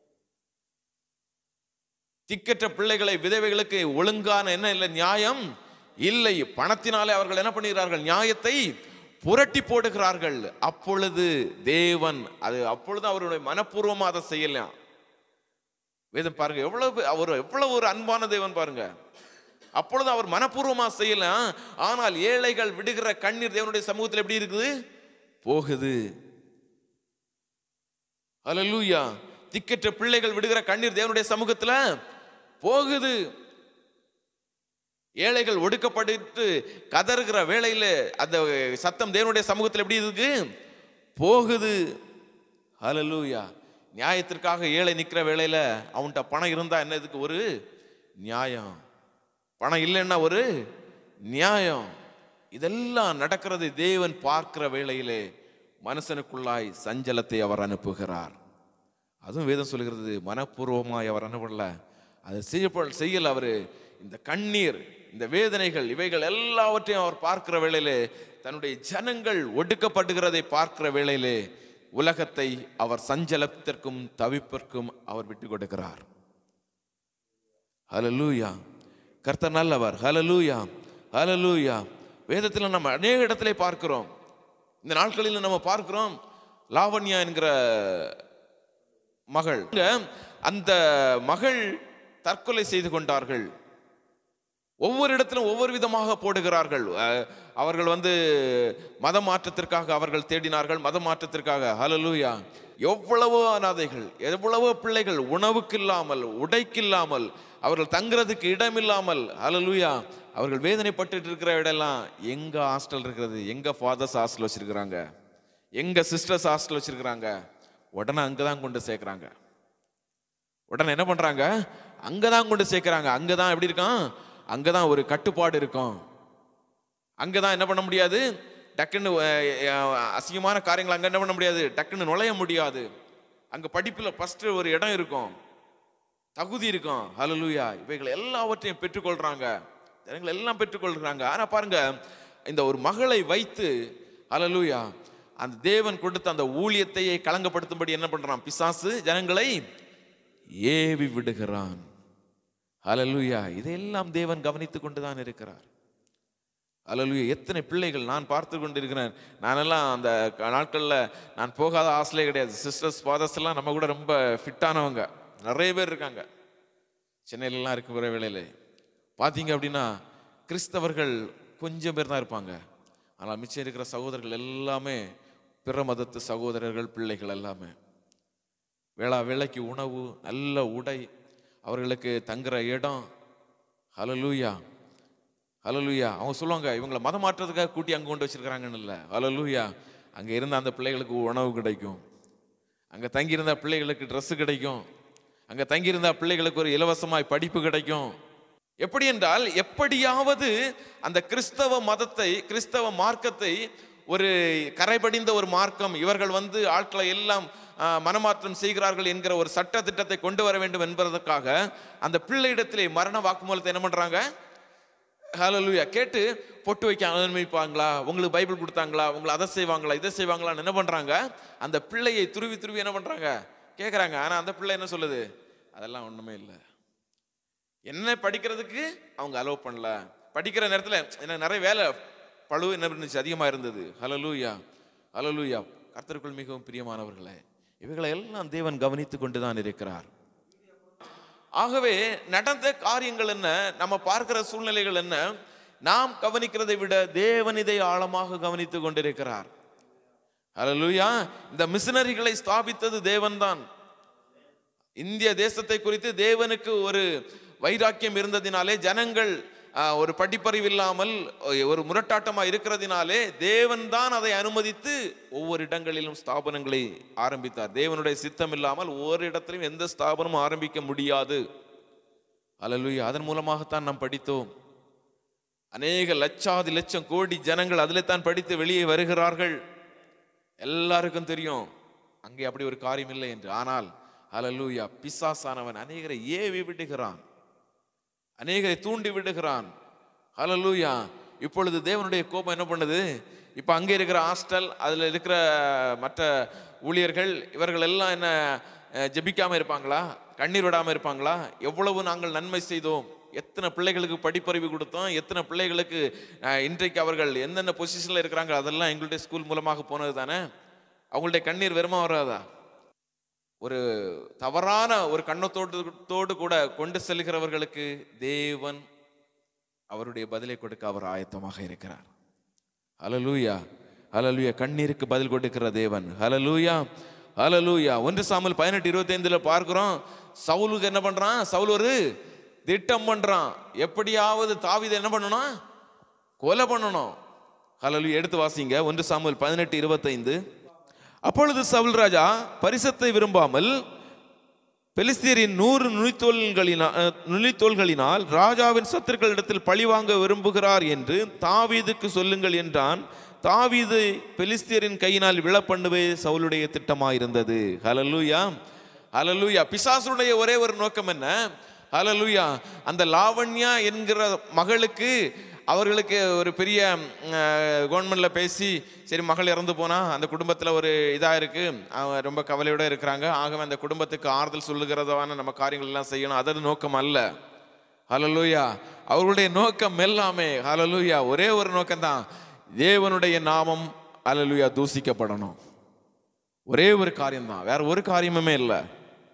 திக்கற்ற பிள்ளைகளை விதவைகளுக்கு ஒழுங்கான என்ன இல்லை நியாயம் இல்லை பணத்தினாலே அவர்கள் என்ன பண்ணுகிறார்கள் நியாயத்தை புரட்டி போடுகிறார்கள் அப்பொழுது தேவன் அது அப்பொழுது அவருடைய மனப்பூர்வமா அதை செய்யலாம் வேதம் பாருங்க எவ்வளவு அவர் எவ்வளவு ஒரு அன்பான தேவன் பாருங்க அப்பொழுது அவர் மனப்பூர்வமா செய்யலாம் ஆனால் ஏழைகள் விடுகிற கண்ணீர் தேவனுடைய சமூகத்தில் எப்படி இருக்குது போகுது அல்லேலூயா திக்கற்ற பிள்ளைகள் விடுகிற கண்ணீர் தேவனுடைய சமூகத்துல போகுது ஏழைகள் ஒடுக்கப்பட்டு கதறுகிற வேளையில அந்த சத்தம் தேவனுடைய சமூகத்தில் எப்படி இருக்கு போகுது ஹalleluya நியாயத்திற்காக ஏழை நிற்கிற வேளையில அவன்கிட்ட பணம் இருந்தா என்ன இதுக்கு ஒரு நியாயம் பணம் இல்லைன்னா ஒரு நியாயம் இதெல்லாம் நடக்கிறது தேவன் பார்க்கிற வேளையிலே மனுஷனுக்குள்ளாய் சஞ்சலத்தை அவர் அனுப்புகிறார் அதுவும் வேதம் சொல்கிறது மனப்பூர்வமாய் அவர் அனுப்பல அதை செய்யப்ப செய்யல அவர் இந்த கண்ணீர் இந்த வேதனைகள் இவைகள் எல்லாவற்றையும் அவர் பார்க்கிற வேளையிலே தன்னுடைய ஜனங்கள் ஒடுக்கப்படுகிறதை பார்க்கிற வேளையிலே உலகத்தை அவர் சஞ்சலத்திற்கும் தவிப்பிற்கும் அவர் விட்டு கொடுக்கிறார் ஹalleluya கர்த்தர் நல்லவர் ஹalleluya ஹalleluya வேதத்தில் நம்ம அநேக இடத்திலே பார்க்கிறோம் இந்த நாட்களில் நம்ம பார்க்கிறோம் லாவண்யா என்கிற மகள் இங்க அந்த மகள் தற்கொலை செய்து கொண்டார்கள் ஒவ்வொரு இடத்திலும் ஒவ்வொரு விதமாக போடுகிறார்கள் அஹ், அவர்கள் வந்து மத மாற்றத்திற்காக அவர்கள் தேடினார்கள் மத மாற்றத்திற்காக ஹalleluya எவ்வளவோ அனாதைகள் எவ்வளவோ பிள்ளைகள் உணவுக்கு இல்லாமல் உடைக்கு இல்லாமல் அவர்கள் தங்குறதுக்கு இடம் இல்லாமல் ஹalleluya அவர்கள் வேதனைப்பட்டுட்டு இருக்கிற இடம்லாம் எங்க ஹாஸ்டல் இருக்கிறது எங்க ஃபாதர்ஸ் ஹாஸ்டல் வச்சிருக்கிறாங்க எங்க சிஸ்டர்ஸ் ஹாஸ்டல் வச்சிருக்கிறாங்க உடனே அங்கதான் கொண்டு சேர்க்கறாங்க உடனே என்ன பண்றாங்க அங்கதான் கொண்டு சேர்க்கறாங்க அங்கதான் எப்படி இருக்கான் அங்கதான் ஒரு கட்டுப்பாடு இருக்கும் அங்கதான் என்ன பண்ண முடியாது டக்குன்னு அஹ், அஹ், அசிங்கமான காரியங்கள் அங்க என்ன பண்ண முடியாது டக்குன்னு நுழைய முடியாது அங்க படிப்புல ஃபர்ஸ்ட் ஒரு இடம் இருக்கும் தகுதி இருக்கும் ஹalleluya இவைகள் எல்லாவற்றையும் பெற்றுக்கொள்றாங்க ஜனங்கள் எல்லாம் பெற்றுக்கொள்றாங்க ஆனா பாருங்க இந்த ஒரு மகளை வைத்து ஹalleluya அந்த தேவன் கொடுத்த அந்த ஊழியத்தையே களங்கப்படுத்தும்படி என்ன பண்றான் பிசாசு ஜனங்களை ஏவி விடுகிறான் ஹalleluya இதையெல்லாம் தேவன் கவனித்துக் கொண்டுதான் இருக்கிறார் ஹalleluya எத்தனை பிள்ளைகள் நான் பார்த்து கொண்டிருக்கிறேன் நானெல்லாம் அந்த க- நாட்கள்ல நான் போகாத ஆசையே கிடையாது சிஸ்டர்ஸ் ஃபாதர்ஸ் எல்லாம் நம்ம கூட ரொம்ப ஃபிட்டானவங்க நிறைய பேர் இருக்காங்க சென்னையிலலாம் இருக்கிற வேளையில பார்த்தீங்க அப்படின்னா கிறிஸ்தவர்கள் கொஞ்சம் பேர் தான் இருப்பாங்க ஆனால் மிச்சம் இருக்கிற சகோதரர்கள் எல்லாமே பிற மதத்து சகோதரர்கள் பிள்ளைகள் எல்லாமே வேளா வேலைக்கு உணவு நல்ல உடை அவர்களுக்கு தங்குற இடம் ஹalleluya ஹalleluya அவங்க சொல்லுவாங்க இவங்களை மதம் மாற்றத்துக்காக கூட்டி அங்கே கொண்டு வச்சிருக்கிறாங்கன்னு இல்லை ஹalleluya அங்கே இருந்த அந்த பிள்ளைகளுக்கு உணவு கிடைக்கும் அங்கே தங்கியிருந்த பிள்ளைகளுக்கு Dress கிடைக்கும் அங்கே தங்கியிருந்த பிள்ளைகளுக்கு ஒரு இலவசமாய் படிப்பு கிடைக்கும் எப்படி என்றால் எப்படியாவது அந்த கிறிஸ்தவ மதத்தை கிறிஸ்தவ மார்க்கத்தை ஒரு கரைபடிந்த ஒரு மார்க்கம் இவர்கள் வந்து ஆட்களை எல்லாம் ஆ, மனமாற்றம் செய்கிறார்கள் என்கிற ஒரு சட்ட திட்டத்தை கொண்டு வர வேண்டும் என்பதற்காக அந்த பிள்ளையிடத்திலே மரண வாக்குமூலத்தை என்ன பண்றாங்க ஹalleluya கேட்டு பொட்டு வைக்க அனுமதிப்பாங்களா உங்களுக்கு பைபிள் கொடுத்தாங்களா உங்களை அதை செய்வாங்களா இதை செய்வாங்களான்னு என்ன பண்றாங்க அந்த பிள்ளையை துருவி துருவி என்ன பண்றாங்க கேட்குறாங்க ஆனா அந்த பிள்ளை என்ன சொல்லுது அதெல்லாம் ஒண்ணுமே இல்லை என்ன படிக்கிறதுக்கு அவங்க அலோவ் பண்ணல படிக்கிற நேரத்தில் எனக்கு நிறைய வேலை பழு என்ன இருந்துச்சு அதிகமாக இருந்தது ஹலலூயா ஹலலூயா கர்த்தருக்குள் மிகவும் பிரியமானவர்களே இவைகளை எல்லாம் தேவன் கவனித்து கொண்டு தான் இருக்கிறார் ஆகவே நடந்த காரியங்கள் என்ன நம்ம பார்க்கிற சூழ்நிலைகள் என்ன நாம் கவனிக்கிறதை விட தேவன் இதை ஆழமாக கவனித்து கொண்டிருக்கிறார் ஹalleluya இந்த மிஷனரிகளை ஸ்தாபித்தது தேவன்தான் இந்திய தேசத்தை குறித்து தேவனுக்கு ஒரு வைராக்கியம் இருந்ததினாலே ஜனங்கள் ஆ, ஒரு படிப்பறிவு இல்லாமல் ஒரு முரட்டாட்டமா இருக்கிறதினாலே தேவன் தான் அதை அனுமதித்து ஒவ்வொரு இடங்களிலும் ஸ்தாபனங்களை ஆரம்பித்தார் தேவனுடைய சித்தம் இல்லாமல் ஒவ்வொரு இடத்திலும் எந்த ஸ்தாபனமும் ஆரம்பிக்க முடியாது அல்லலுயா அதன் மூலமாகத்தான் நாம் படித்தோம் அநேக லட்சாதி லட்சம் கோடி ஜனங்கள் அதிலே தான் படித்து வெளியே வருகிறார்கள் எல்லாருக்கும் தெரியும் அங்கே அப்படி ஒரு காரியம் இல்லை என்று ஆனால் ஹalleluya பிசாசானவன் அநேகரை ஏவி விடுகிறான் அநேகரை தூண்டி விடுகிறான் ஹalleluya இப்பொழுது தேவனுடைய கோபம் என்ன பண்ணுது இப்போ அங்கே இருக்கிற ஹாஸ்டல் அதில் இருக்கிற மற்ற ஊழியர்கள் இவர்கள் எல்லாம் என்ன அஹ், ஜெபிக்காம இருப்பாங்களா கண்ணீர் விடாம இருப்பாங்களா எவ்வளவு நாங்கள் நன்மை செய்தோம் எத்தனை பிள்ளைகளுக்கு படிப்பறிவு கொடுத்தோம் எத்தனை பிள்ளைகளுக்கு அஹ், இன்றைக்கு அவர்கள் எந்தெந்த பொசிஷனில் இருக்கிறாங்க அதெல்லாம் எங்களுடைய ஸ்கூல் மூலமாக போனது தானே அவங்களுடைய கண்ணீர் வெறுமா வராதா ஒரு தவறான ஒரு கண்ணத்தோடு தோடு கூட கொண்டு செல்கிறவர்களுக்கு தேவன் அவருடைய பதிலை கொடுக்க அவர் ஆயத்தமாக இருக்கிறார் ஹalleluya ஹalleluya கண்ணீருக்கு பதில் கொடுக்கிற தேவன் ஹalleluya ஹalleluya ஒன்று சாமுவேல் பதினெட்டு இருபத்தைந்துல பார்க்கிறோம் சவுலுக்கு என்ன பண்றான் சவுல் ஒரு திட்டம் பண்றான் எப்படியாவது தாவீதை என்ன பண்ணணும் கொலை பண்ணணும் ஹalleluya எடுத்து வாசிங்க ஒன்று சாமுவேல் பதினெட்டு இருபத்தைந்து அப்பொழுது சவுல் ராஜா பரிசத்தை விரும்பாமல் பெலிஸ்தியரின் நூறு நுனித்தோள்களினால் அஹ், நுனித்தோள்களினால் ராஜாவின் சத்துருக்களிடத்தில் பழிவாங்க விரும்புகிறார் என்று தாவீதுக்கு சொல்லுங்கள் என்றான் தாவீது பெலிஸ்தியரின் கையினால் விழ பண்ணுவே சவுலுடைய திட்டமாயிருந்தது ஹalleluya ஹalleluya பிசாசுடைய ஒரே ஒரு நோக்கம் என்ன ஹalleluya அந்த லாவண்யா என்கிற மகளுக்கு அவர்களுக்கு ஒரு பெரிய கவர்மெண்ட்ல பேசி சரி மகள் இறந்து போனா அந்த குடும்பத்தில் ஒரு இதாக இருக்கு அவங்க ரொம்ப கவலையோட இருக்கிறாங்க ஆகவே அந்த குடும்பத்துக்கு ஆறுதல் சொல்லுகிறதான நம்ம காரியங்கள் எல்லாம் செய்யணும் அதது நோக்கம் அல்ல ஹalleluya அவர்களுடைய நோக்கம் எல்லாமே ஹalleluya ஒரே ஒரு நோக்கம்தான் தேவனுடைய நாமம் ஹalleluya தூசிக்கப்படணும் ஒரே ஒரு காரியம்தான் வேற ஒரு காரியமுமே இல்லை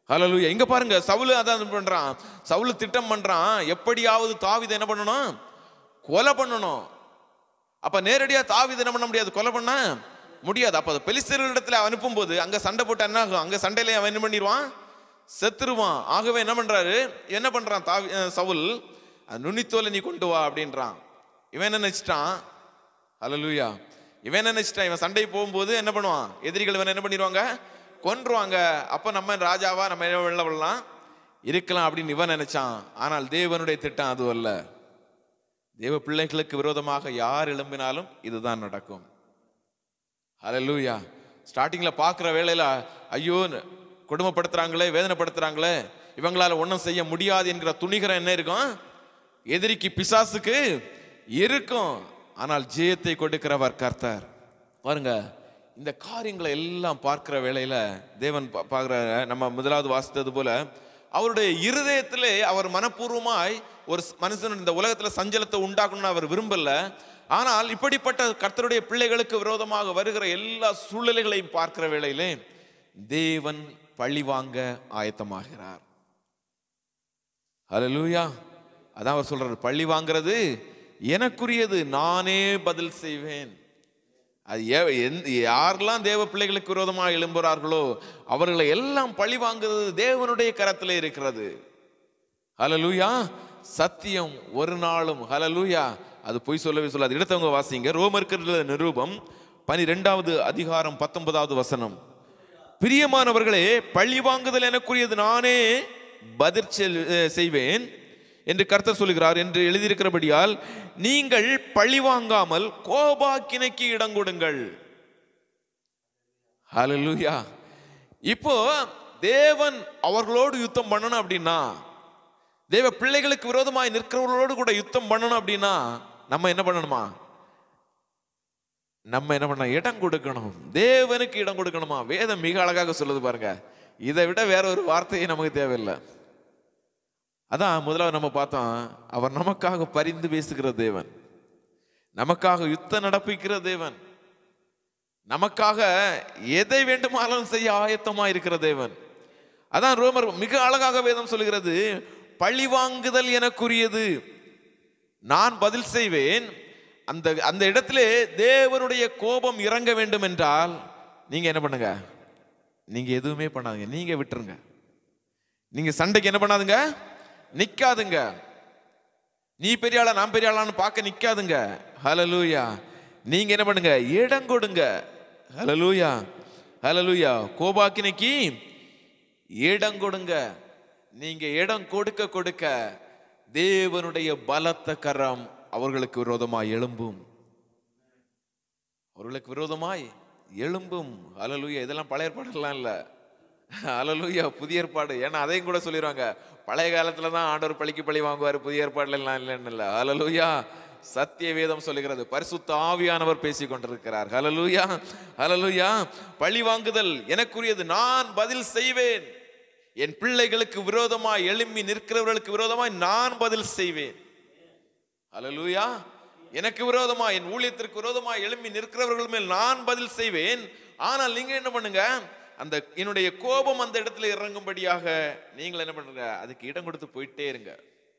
ஹalleluya இங்க பாருங்க சவுல் அதான் பண்றான் சவுல் திட்டம் பண்றான் எப்படியாவது தாவீதை என்ன பண்ணணும் கொலை பண்ணணும் அப்ப நேரடியா தாவீது என்ன பண்ண முடியாது கொலை பண்ண முடியாது அப்ப பெலிஸ்தர்களிடத்துல அனுப்பும்போது அங்க சண்டை போட்டு என்ன ஆகும் அங்க சண்டையில அவன் என்ன பண்ணிடுவான் செத்துருவான் ஆகவே என்ன பண்றாரு என்ன பண்றான் தாவி அஹ் சவுல் அது நுனித்தோலை நீ கொண்டு வா அப்படின்றான் இவன் என்ன நினைச்சிட்டான் ஹalleluya இவன் என்ன நினைச்சிட்டான் இவன் சண்டை போகும்போது என்ன பண்ணுவான் எதிரிகள் இவன் என்ன பண்ணிடுவாங்க கொன்றுவாங்க அப்ப நம்ம ராஜாவா நம்ம என்ன வெளில விடலாம் இருக்கலாம் அப்படின்னு இவன் நினைச்சான் ஆனால் தேவனுடைய திட்டம் அது அல்ல தேவ பிள்ளைகளுக்கு விரோதமாக யார் எழும்பினாலும் இதுதான் நடக்கும் ஹalleluya ஸ்டார்டிங்ல பார்க்குற வேளையில ஐயோ கொடுமைப்படுத்துறாங்களே வேதனைப்படுத்துறாங்களே இவங்களால ஒன்றும் செய்ய முடியாது என்கிற துணிகரம் என்ன இருக்கும் எதிரிக்கு பிசாசுக்கு இருக்கும் ஆனால் ஜெயத்தை கொடுக்கிறவர் கர்த்தர் பாருங்க இந்த காரியங்களை எல்லாம் பார்க்கிற வேளையில தேவன் பா- பார்க்கிற நம்ம முதலாவது வாசித்தது போல அவருடைய இருதயத்திலே அவர் மனப்பூர்வமாய் ஒரு ஸ்- மனுஷன் இந்த உலகத்துல சஞ்சலத்தை உண்டாக்கணும்னு அவர் விரும்பல ஆனால் இப்படிப்பட்ட கர்த்தருடைய பிள்ளைகளுக்கு விரோதமாக வருகிற எல்லா சூழ்நிலைகளையும் பார்க்கிற வேளையிலே தேவன் பழி வாங்க ஆயத்தமாகிறார் ஹalleluya அதான் அவர் சொல்றாரு பழி வாங்குறது எனக்குரியது நானே பதில் செய்வேன் அது ஏ- எந்த- யாரெல்லாம் தேவ பிள்ளைகளுக்கு விரோதமாக எழும்புகிறார்களோ அவர்களை எல்லாம் பழி வாங்குறது தேவனுடைய கரத்திலே இருக்கிறது ஹalleluya சத்தியம் ஒரு நாளும் ஹalleluya அது பொய் சொல்லவே சொல்லாது எடுத்தவங்க வாசிங்க ரோமர்க்கர் நிரூபம் பனிரெண்டாவது அதிகாரம் பத்தொன்பதாவது வசனம் பிரியமானவர்களே பழி வாங்குதல் எனக்குரியது நானே பதில் செல்- அஹ் செய்வேன் என்று கர்த்தர் சொல்கிறார் என்று எழுதியிருக்கிறபடியால் நீங்கள் பழி வாங்காமல் கோபாக்கினைக்கு இடம் கொடுங்கள் ஹalleluya இப்போ தேவன் அவர்களோடு யுத்தம் பண்ணணும் அப்படின்னா தேவ பிள்ளைகளுக்கு விரோதமாய் நிற்கிறவர்களோடு கூட யுத்தம் பண்ணணும் அப்படின்னா நம்ம என்ன பண்ணணுமா நம்ம என்ன பண்ண இடம் கொடுக்கணும் தேவனுக்கு இடம் கொடுக்கணுமா வேதம் மிக அழகாக சொல்லுது பாருங்க இதை விட வேற ஒரு வார்த்தையே நமக்கு தேவையில்லை அதான் முதலாவது நம்ம பார்த்தோம் அவர் நமக்காக பரிந்து பேசுகிற தேவன் நமக்காக யுத்த நடப்பிக்கிற தேவன் நமக்காக எதை வேண்டுமானாலும் செய்ய ஆயத்தமா இருக்கிற தேவன் அதான் ரோமர் மிக அழகாக வேதம் சொல்லுகிறது பழி வாங்குதல் எனக்குரியது நான் பதில் செய்வேன் அந்த அந்த இடத்திலே தேவனுடைய கோபம் இறங்க வேண்டும் என்றால் நீங்க என்ன பண்ணுங்க நீங்க எதுவுமே பண்ணாதீங்க நீங்க விட்டுருங்க நீங்க சண்டைக்கு என்ன பண்ணாதுங்க நிக்காதுங்க நீ பெரிய ஆளா நான் பெரிய ஆளான்னு பார்க்க நிக்காதுங்க ஹalleluya நீங்க என்ன பண்ணுங்க இடம் கொடுங்க ஹalleluya ஹalleluya கோபாக்கினைக்கு இடம் கொடுங்க நீங்க இடம் கொடுக்க கொடுக்க தேவனுடைய பலத்த கரம் அவர்களுக்கு விரோதமாய் எழும்பும் அவர்களுக்கு விரோதமாய் எழும்பும் அலலுயா இதெல்லாம் பழைய ஏற்பாடுலாம் இல்ல அலலுயா புதிய ஏற்பாடு ஏன்னா அதையும் கூட சொல்லிடுவாங்க பழைய காலத்துல தான் ஆண்டவர் பழிக்கு பழி வாங்குவார் புதிய ஏற்பாடுல எல்லாம் இல்லைன்னு இல்ல அலலுயா சத்திய வேதம் சொல்லுகிறது பரிசுத்த ஆவியானவர் பேசிக் கொண்டிருக்கிறார் ஹalleluya ஹalleluya பழி வாங்குதல் எனக்குரியது நான் பதில் செய்வேன் என் பிள்ளைகளுக்கு விரோதமாய் எழும்பி நிற்கிறவர்களுக்கு விரோதமாய் நான் பதில் செய்வேன் அல்லேலூயா எனக்கு விரோதமா என் ஊழியத்திற்கு விரோதமா எழும்பி நிற்கிறவர்கள் மேல் நான் பதில் செய்வேன் ஆனால் நீங்க என்ன பண்ணுங்க அந்த என்னுடைய கோபம் அந்த இடத்துல இறங்கும்படியாக நீங்கள் என்ன பண்ணுங்க அதுக்கு இடம் கொடுத்து போயிட்டே இருங்க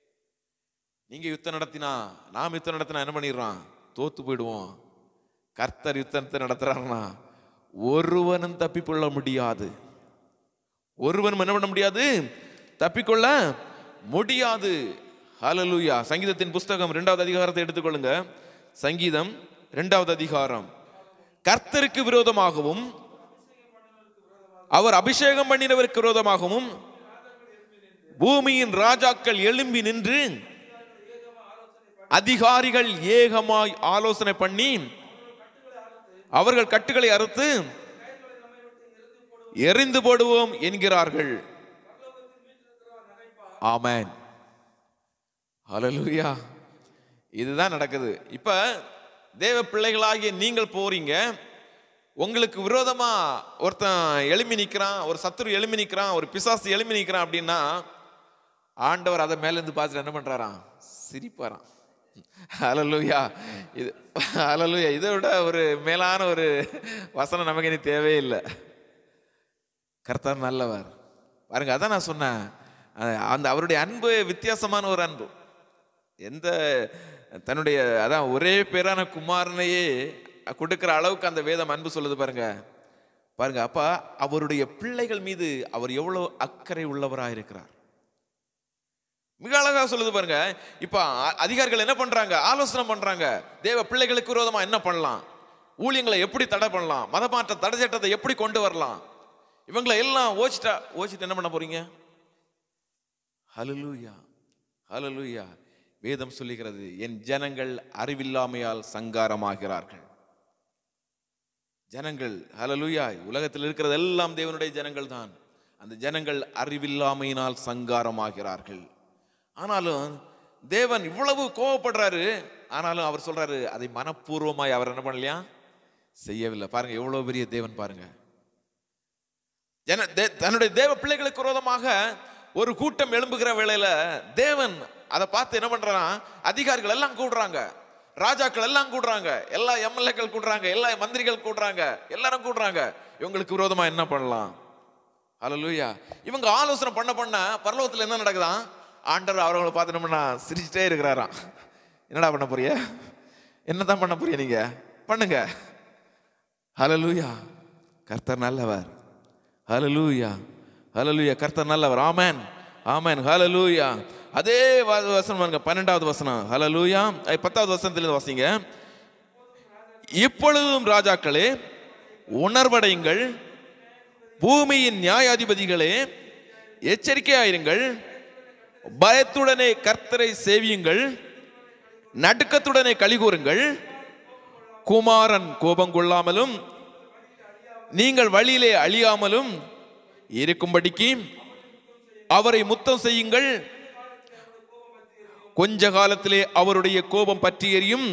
நீங்க யுத்தம் நடத்தினா நாம் யுத்தம் நடத்தினா என்ன பண்ணிடுறான் தோத்து போயிடுவோம் கர்த்தர் யுத்தத்தை நடத்துறாருன்னா ஒருவனும் தப்பிக்கொள்ள முடியாது ஒருவனும் என்ன பண்ண முடியாது தப்பிக்கொள்ள முடியாது ஹalleluya சங்கீதத்தின் புஸ்தகம் இரண்டாவது அதிகாரத்தை எடுத்துக்கொள்ளுங்க சங்கீதம் இரண்டாவது அதிகாரம் கர்த்தருக்கு விரோதமாகவும் அவர் அபிஷேகம் பண்ணினவருக்கு விரோதமாகவும் பூமியின் ராஜாக்கள் எழும்பி நின்று அதிகாரிகள் ஏகமாய் ஆலோசனை பண்ணி அவர்கள் கட்டுகளை அறுத்து எரிந்து போடுவோம் என்கிறார்கள் ஆமென் ஹalleluya இதுதான் நடக்குது இப்ப தேவ பிள்ளைகளாகிய நீங்கள் போறீங்க உங்களுக்கு விரோதமா ஒருத்தன் எழும்பி நிக்கிறான் ஒரு சத்துரு எழும்பி நிக்கிறான் ஒரு பிசாசு எழும்பி நிக்கிறான் அப்படின்னா ஆண்டவர் அதை மேல இருந்து பார்த்துட்டு என்ன பண்றாராம் சிரிப்பாராம் ஹalleluya இது ஹalleluya இதை விட ஒரு மேலான ஒரு வசனம் நமக்கு இனி தேவையில்லை கர்த்தர் நல்லவர் பாருங்க அதான் நான் சொன்னேன் அஹ் அந்த அவருடைய அன்பு வித்தியாசமான ஒரு அன்பு எந்த தன்னுடைய அதான் ஒரே பேரான குமாரனையே கொடுக்கிற அளவுக்கு அந்த வேதம் அன்பு சொல்லுது பாருங்க பாருங்க அப்பா அவருடைய பிள்ளைகள் மீது அவர் எவ்வளவு அக்கறை உள்ளவராக இருக்கிறார் மிக அழகா சொல்லுது பாருங்க இப்ப அ- அதிகாரிகள் என்ன பண்றாங்க ஆலோசனை பண்றாங்க தேவ பிள்ளைகளுக்கு விரோதமா என்ன பண்ணலாம் ஊழியங்களை எப்படி தடை பண்ணலாம் மதமாற்ற தடை சட்டத்தை எப்படி கொண்டு வரலாம் இவங்களை எல்லாம் ஓச்சிட்டா ஓச்சிட்டு என்ன பண்ண போறீங்க ஹalleluya ஹalleluya வேதம் சொல்லுகிறது என் ஜனங்கள் அறிவில்லாமையால் சங்காரமாகிறார்கள் ஜனங்கள் ஹalleluya உலகத்தில் இருக்கிறது எல்லாம் தேவனுடைய ஜனங்கள் தான் அந்த ஜனங்கள் அறிவில்லாமையினால் சங்காரமாகிறார்கள் ஆனாலும் தேவன் இவ்வளவு கோவப்படுறாரு ஆனாலும் அவர் சொல்றாரு அதை மனப்பூர்வமாய் அவர் என்ன பண்ணலையா செய்யவில்லை பாருங்க எவ்வளவு பெரிய தேவன் பாருங்க ஜன தே- தன்னுடைய தேவ பிள்ளைகளுக்கு விரோதமாக ஒரு கூட்டம் எழும்புகிற வேளையில தேவன் அதை பார்த்து என்ன பண்றான் அதிகாரிகள் எல்லாம் கூடுறாங்க ராஜாக்கள் எல்லாம் கூடுறாங்க எல்லா எம்எல்ஏக்கள் கூடுறாங்க எல்லா மந்திரிகள் கூடுறாங்க எல்லாரும் கூடுறாங்க இவங்களுக்கு விரோதமா என்ன பண்ணலாம் ஹalleluya இவங்க ஆலோசனை பண்ண பண்ண பரலோகத்துல என்ன நடக்குதாம் ஆண்டவர் அவர்களை பார்த்து என்ன பண்ணா சிரிச்சிட்டே இருக்கிறாராம் என்னடா பண்ண போறிய என்னதான் பண்ண போறிய நீங்க பண்ணுங்க ஹalleluya கர்த்தர் நல்லவர் ஹalleluya ஹalleluya கர்த்தர் நல்லவர் ஆமென் ஆமென் ஹalleluya அதே வ- வசனம் பாருங்க பன்னெண்டாவது வசனம் ஹalleluya ஐ, பத்தாவது வசனத்துல வாசிங்க இப்பொழுதும் ராஜாக்களே உணர்வடையுங்கள் பூமியின் நியாயாதிபதிகளே எச்சரிக்கையாயிருங்கள் பயத்துடனே கர்த்தரை சேவியுங்கள் நடுக்கத்துடனே கலிகூறுங்கள் குமாரன் கோபம் கொள்ளாமலும் நீங்கள் வழியிலே அழியாமலும் இருக்கும்படிக்கு அவரை முத்தம் செய்யுங்கள் கொஞ்ச காலத்திலே அவருடைய கோபம் பற்றி எரியும்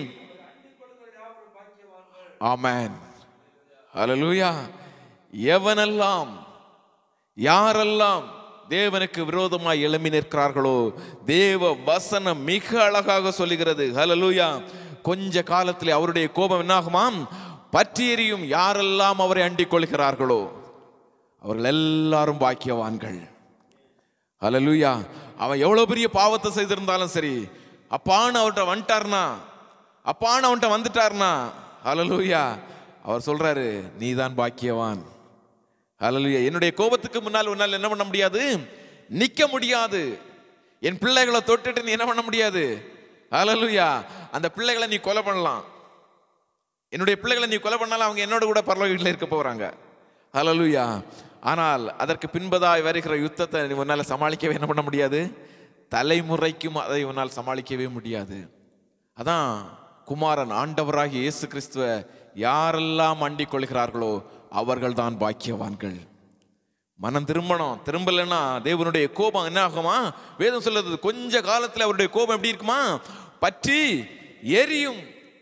ஆமென் ஹalleluya எவனெல்லாம் யாரெல்லாம் தேவனுக்கு விரோதமாய் எழும்பி நிற்கிறார்களோ தேவ வசனம் மிக அழகாக சொல்லுகிறது ஹalleluya கொஞ்ச காலத்திலே அவருடைய கோபம் என்னாகுமாம் பற்றி எரியும் யாரெல்லாம் அவரை அண்டிக் கொள்கிறார்களோ அவர்கள் எல்லாரும் பாக்கியவான்கள் ஹalleluya அவன் எவ்வளவு பெரிய பாவத்தை செய்திருந்தாலும் சரி அப்பான்னு அவர்கிட்ட வந்துட்டார்னா அப்பான்னு அவன்கிட்ட வந்துட்டார்னா ஹalleluya அவர் சொல்றாரு நீதான் பாக்கியவான் ஹalleluya என்னுடைய கோபத்துக்கு முன்னால் உன்னால் என்ன பண்ண முடியாது நிக்க முடியாது என் பிள்ளைகளை தொட்டுட்டு நீ என்ன பண்ண முடியாது ஹalleluya அந்த பிள்ளைகளை நீ கொலை பண்ணலாம் என்னுடைய பிள்ளைகளை நீ கொலை பண்ணாலும் அவங்க என்னோட கூட பரலோக வீட்டில் இருக்க போறாங்க ஹalleluya ஆனால் அதற்கு பின்பதாய் வருகிற யுத்தத்தை நீ உன்னால் சமாளிக்கவே என்ன பண்ண முடியாது தலைமுறைக்கும் அதை உன்னால் சமாளிக்கவே முடியாது அதான் குமாரன் ஆண்டவராகிய இயேசு கிறிஸ்துவ யாரெல்லாம் அண்டிக் கொள்கிறார்களோ அவர்கள்தான் பாக்கியவான்கள் மனம் திரும்பணும் திரும்பலைன்னா தேவனுடைய கோபம் என்ன ஆகுமா வேதம் சொல்லுது கொஞ்ச காலத்துல அவருடைய கோபம் எப்படி இருக்குமா பற்றி எரியும்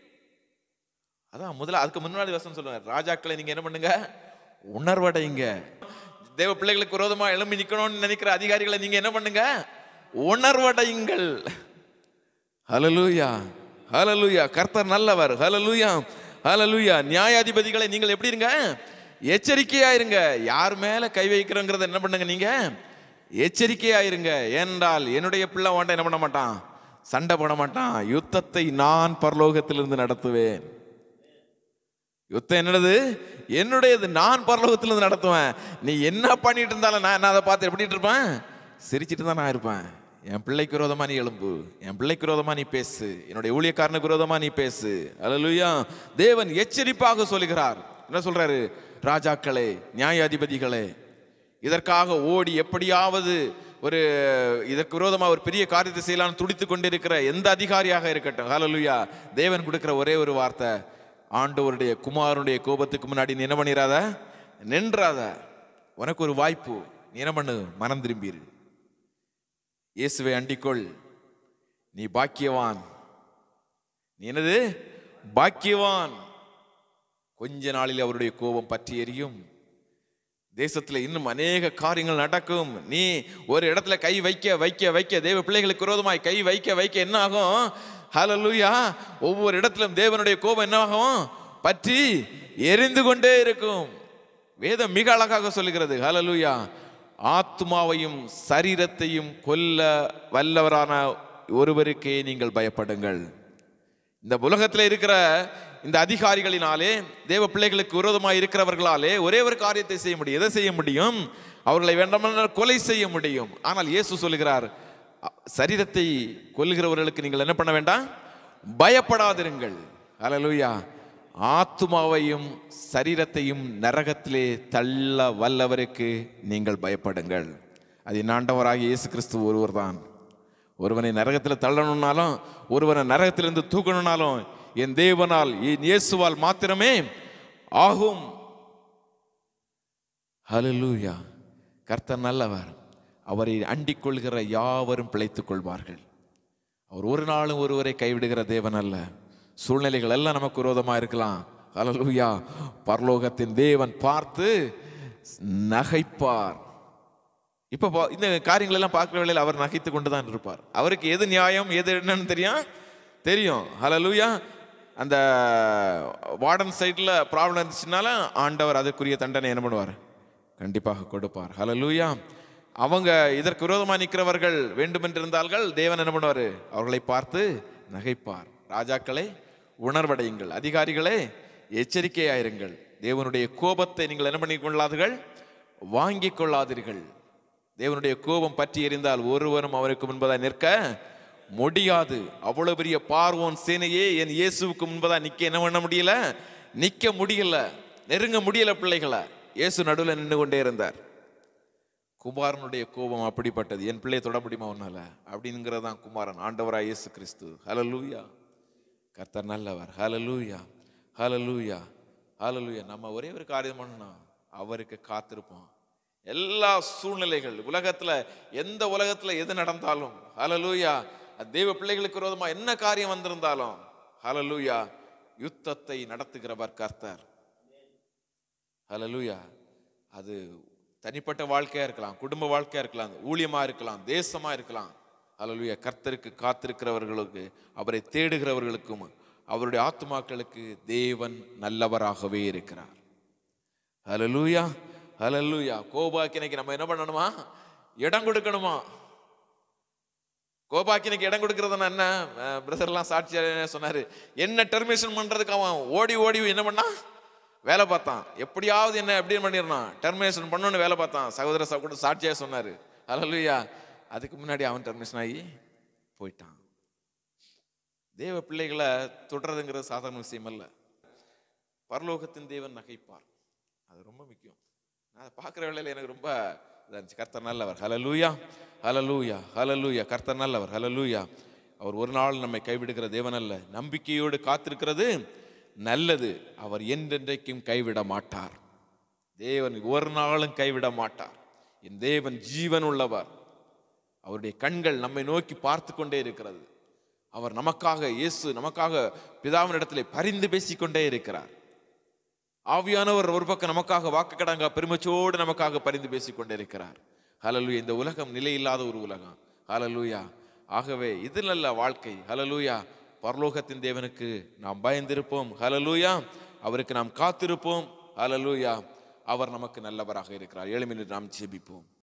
அதான் முதல்ல அதுக்கு முன்னாடி வசனம் சொல்லுவார் ராஜாக்களை நீங்க என்ன பண்ணுங்க உணர்வடைங்க தேவ பிள்ளைகளுக்கு விரோதமா எழும்பி நிக்கணும்னு நினைக்கிற அதிகாரிகளை நீங்க என்ன பண்ணுங்க உணர்வடையுங்கள் ஹalleluya ஹalleluya கர்த்தர் நல்லவர் ஹalleluya ஹalleluya நியாயாதிபதிகளை நீங்கள் எப்படி இருங்க எச்சரிக்கையா இருங்க யார் மேல கை வைக்கிறோங்கிறத என்ன பண்ணுங்க நீங்க எச்சரிக்கையா இருங்க ஏனென்றால் என்னுடைய பிள்ளை வாண்ட என்ன பண்ண மாட்டான் சண்டை போட மாட்டான் யுத்தத்தை நான் பரலோகத்திலிருந்து நடத்துவேன் யுத்தம் என்னது என்னுடையது நான் பரலோகத்திலிருந்து நடத்துவேன் நீ என்ன பண்ணிட்டு இருந்தாலும் நான் என்ன அதை பார்த்து எப்படிட்டு இருப்பேன் சிரிச்சிட்டு தான் நான் இருப்பேன் என் பிள்ளைக்கு விரோதமா நீ எழும்பு என் பிள்ளைக்கு விரோதமா நீ பேசு என்னுடைய ஊழியக்காரனுக்கு விரோதமா நீ பேசு அல்லேலூயா தேவன் எச்சரிப்பாக சொல்லுகிறார் என்ன சொல்றாரு ராஜாக்களே நியாயாதிபதிகளே இதற்காக ஓடி எப்படியாவது ஒரு இதற்கு விரோதமா ஒரு பெரிய காரியத்தை செய்யலாம்னு துடித்து கொண்டிருக்கிற எந்த அதிகாரியாக இருக்கட்டும் ஹalleluya தேவன் கொடுக்கிற ஒரே ஒரு வார்த்தை ஆண்டவருடைய குமாரனுடைய கோபத்துக்கு முன்னாடி நீ என்ன பண்ணிராத நின்றாத உனக்கு ஒரு வாய்ப்பு நீ என்ன பண்ணு மனம் திரும்பிரு இயேசுவை அண்டிக்கொள் நீ பாக்கியவான் நீ என்னது பாக்கியவான் கொஞ்ச நாளில் அவருடைய கோபம் பற்றி எரியும் தேசத்துல இன்னும் அநேக காரியங்கள் நடக்கும் நீ ஒரு இடத்துல கை வைக்க வைக்க வைக்க தேவ பிள்ளைகளுக்கு விரோதமாய் கை வைக்க வைக்க என்ன ஆகும் ஹalleluya ஒவ்வொரு இடத்திலும் தேவனுடைய கோபம் என்ன ஆகும் பற்றி எரிந்து கொண்டே இருக்கும் வேதம் மிக அழகாக சொல்லுகிறது ஹalleluya ஆத்மாவையும் சரீரத்தையும் கொல்ல வல்லவரான ஒருவருக்கே நீங்கள் பயப்படுங்கள் இந்த உலகத்தில் இருக்கிற இந்த அதிகாரிகளினாலே தேவ பிள்ளைகளுக்கு விரோதமாக இருக்கிறவர்களாலே ஒரே ஒரு காரியத்தை செய்ய முடியும் எதை செய்ய முடியும் அவர்களை வேண்டாமல் கொலை செய்ய முடியும் ஆனால் இயேசு சொல்லுகிறார் அ- சரீரத்தை கொல்கிறவர்களுக்கு நீங்கள் என்ன பண்ண வேண்டாம் பயப்படாதிருங்கள் அல்லேலூயா ஆத்துமாவையும் சரீரத்தையும் நரகத்திலே தள்ள வல்லவருக்கு நீங்கள் பயப்படுங்கள் அது என் ஆண்டவராகிய இயேசு கிறிஸ்து ஒருவர் தான் ஒருவனை நரகத்தில் தள்ளணும்னாலும் ஒருவனை நரகத்திலிருந்து தூக்கணும்னாலும் என் தேவனால் என் இயேசுவால் மாத்திரமே ஆகும் ஹalleluya கர்த்தர் நல்லவர் அவரை அண்டிக் கொள்கிற யாவரும் பிழைத்துக் கொள்வார்கள் அவர் ஒரு நாளும் ஒருவரை கைவிடுகிற தேவன் அல்ல சூழ்நிலைகள் எல்லாம் நமக்கு விரோதமா இருக்கலாம் ஹalleluya பரலோகத்தின் தேவன் பார்த்து நகைப்பார் இப்போ பா- இந்த காரியங்கள் எல்லாம் பார்க்குற வேளையில் அவர் நகைத்து கொண்டு தான் இருப்பார் அவருக்கு எது நியாயம் எது என்னன்னு தெரியும் தெரியும் ஹalleluya அந்த வார்டன் சைடில் ப்ராப்ளம் இருந்துச்சுனால ஆண்டவர் அதற்குரிய தண்டனை என்ன பண்ணுவார் கண்டிப்பாக கொடுப்பார் ஹalleluya அவங்க இதற்கு விரோதமாக நிற்கிறவர்கள் வேண்டுமென்றிருந்தார்கள் தேவன் என்ன பண்ணுவார் அவர்களை பார்த்து நகைப்பார் ராஜாக்களே உணர்வடையுங்கள் அதிகாரிகளே எச்சரிக்கையாயிருங்கள் தேவனுடைய கோபத்தை நீங்கள் என்ன பண்ணிக் கொள்ளாதீர்கள் வாங்கிக் கொள்ளாதீர்கள் தேவனுடைய கோபம் பற்றி எறிந்தால் ஒருவரும் அவருக்கு முன்பதாக நிற்க முடியாது அவ்வளவு பெரிய பார்வோன் சேனையே என் இயேசுவுக்கு முன்பதாக நிக்க என்ன பண்ண முடியல நிக்க முடியல நெருங்க முடியல பிள்ளைகளை இயேசு நடுவில் நின்று கொண்டே இருந்தார் குமாரனுடைய கோபம் அப்படிப்பட்டது என் பிள்ளையை தொட முடியுமா உன்னால அப்படிங்கிறதான் குமாரன் ஆண்டவராய் இயேசு கிறிஸ்து ஹalleluya கர்த்தர் நல்லவர் ஹalleluya ஹalleluya ஹalleluya நம்ம ஒரே ஒரு காரியம் பண்ணணும் அவருக்கு காத்திருப்போம் எல்லா சூழ்நிலைகள் உலகத்துல எந்த உலகத்துல எது நடந்தாலும் ஹalleluya அது தேவ பிள்ளைகளுக்கு விரோதமா என்ன காரியம் வந்திருந்தாலும் ஹalleluya யுத்தத்தை நடத்துகிறவர் கர்த்தர் ஹalleluya அது தனிப்பட்ட வாழ்க்கையா இருக்கலாம் குடும்ப வாழ்க்கையா இருக்கலாம் ஊழியமா இருக்கலாம் தேசமா இருக்கலாம் ஹalleluya கர்த்தருக்கு காத்திருக்கிறவர்களுக்கு அவரை தேடுகிறவர்களுக்கும் அவருடைய ஆத்துமாக்களுக்கு தேவன் நல்லவராகவே இருக்கிறார் ஹalleluya ஹalleluya கோபாக்கினைக்கு நம்ம என்ன பண்ணணுமா இடம் கொடுக்கணுமா கோபாக்கினைக்கு இடம் கொடுக்கறதுன்னா என்ன பிரதர்லாம் சாட்சியாக சொன்னாரு என்ன டெர்மினேஷன் பண்றதுக்கு அவன் ஓடி ஓடி என்ன பண்ணான் வேலை பார்த்தான் எப்படியாவது என்ன எப்படி பண்ணிடணும் டெர்மினேஷன் பண்ணணும்னு வேலை பார்த்தான் சகோதர சகோதர சாட்சியாக சொன்னாரு ஹalleluya அதுக்கு முன்னாடி அவன் டெர்மினேஷன் ஆகி போயிட்டான் தேவ பிள்ளைகளை தொடர்றதுங்கிறது சாதாரண விஷயம் அல்ல பரலோகத்தின் தேவன் நகைப்பார் அது ரொம்ப முக்கியம் நான் அதை பார்க்குற வேளையில் எனக்கு ரொம்ப இதா இருந்துச்சு கர்த்தர் நல்லவர் ஹலலூயா ஹலலூயா ஹலலூயா கர்த்தர் நல்லவர் ஹலலூயா அவர் ஒரு நாள் நம்மை கைவிடுகிற தேவன் அல்ல நம்பிக்கையோடு காத்திருக்கிறது நல்லது அவர் என்றென்றைக்கும் கைவிட மாட்டார் தேவன் ஒரு நாளும் கைவிட மாட்டார் என் தேவன் ஜீவன் உள்ளவர் அவருடைய கண்கள் நம்மை நோக்கி பார்த்து கொண்டே இருக்கிறது அவர் நமக்காக இயேசு நமக்காக பிதாவினிடத்திலே பரிந்து பேசிக்கொண்டே இருக்கிறார் ஆவியானவர் ஒரு பக்கம் நமக்காக வாக்கு கடங்க பெருமச்சோடு நமக்காக பரிந்து பேசிக் கொண்டிருக்கிறார் ஹalleluya இந்த உலகம் நிலை இல்லாத ஒரு உலகம் ஹalleluya ஆகவே இது நல்ல வாழ்க்கை ஹalleluya பரலோகத்தின் தேவனுக்கு நாம் பயந்திருப்போம் ஹalleluya அவருக்கு நாம் காத்திருப்போம் ஹalleluya அவர் நமக்கு நல்லவராக இருக்கிறார் ஏழுமில் நாம் ஜெபிப்போம்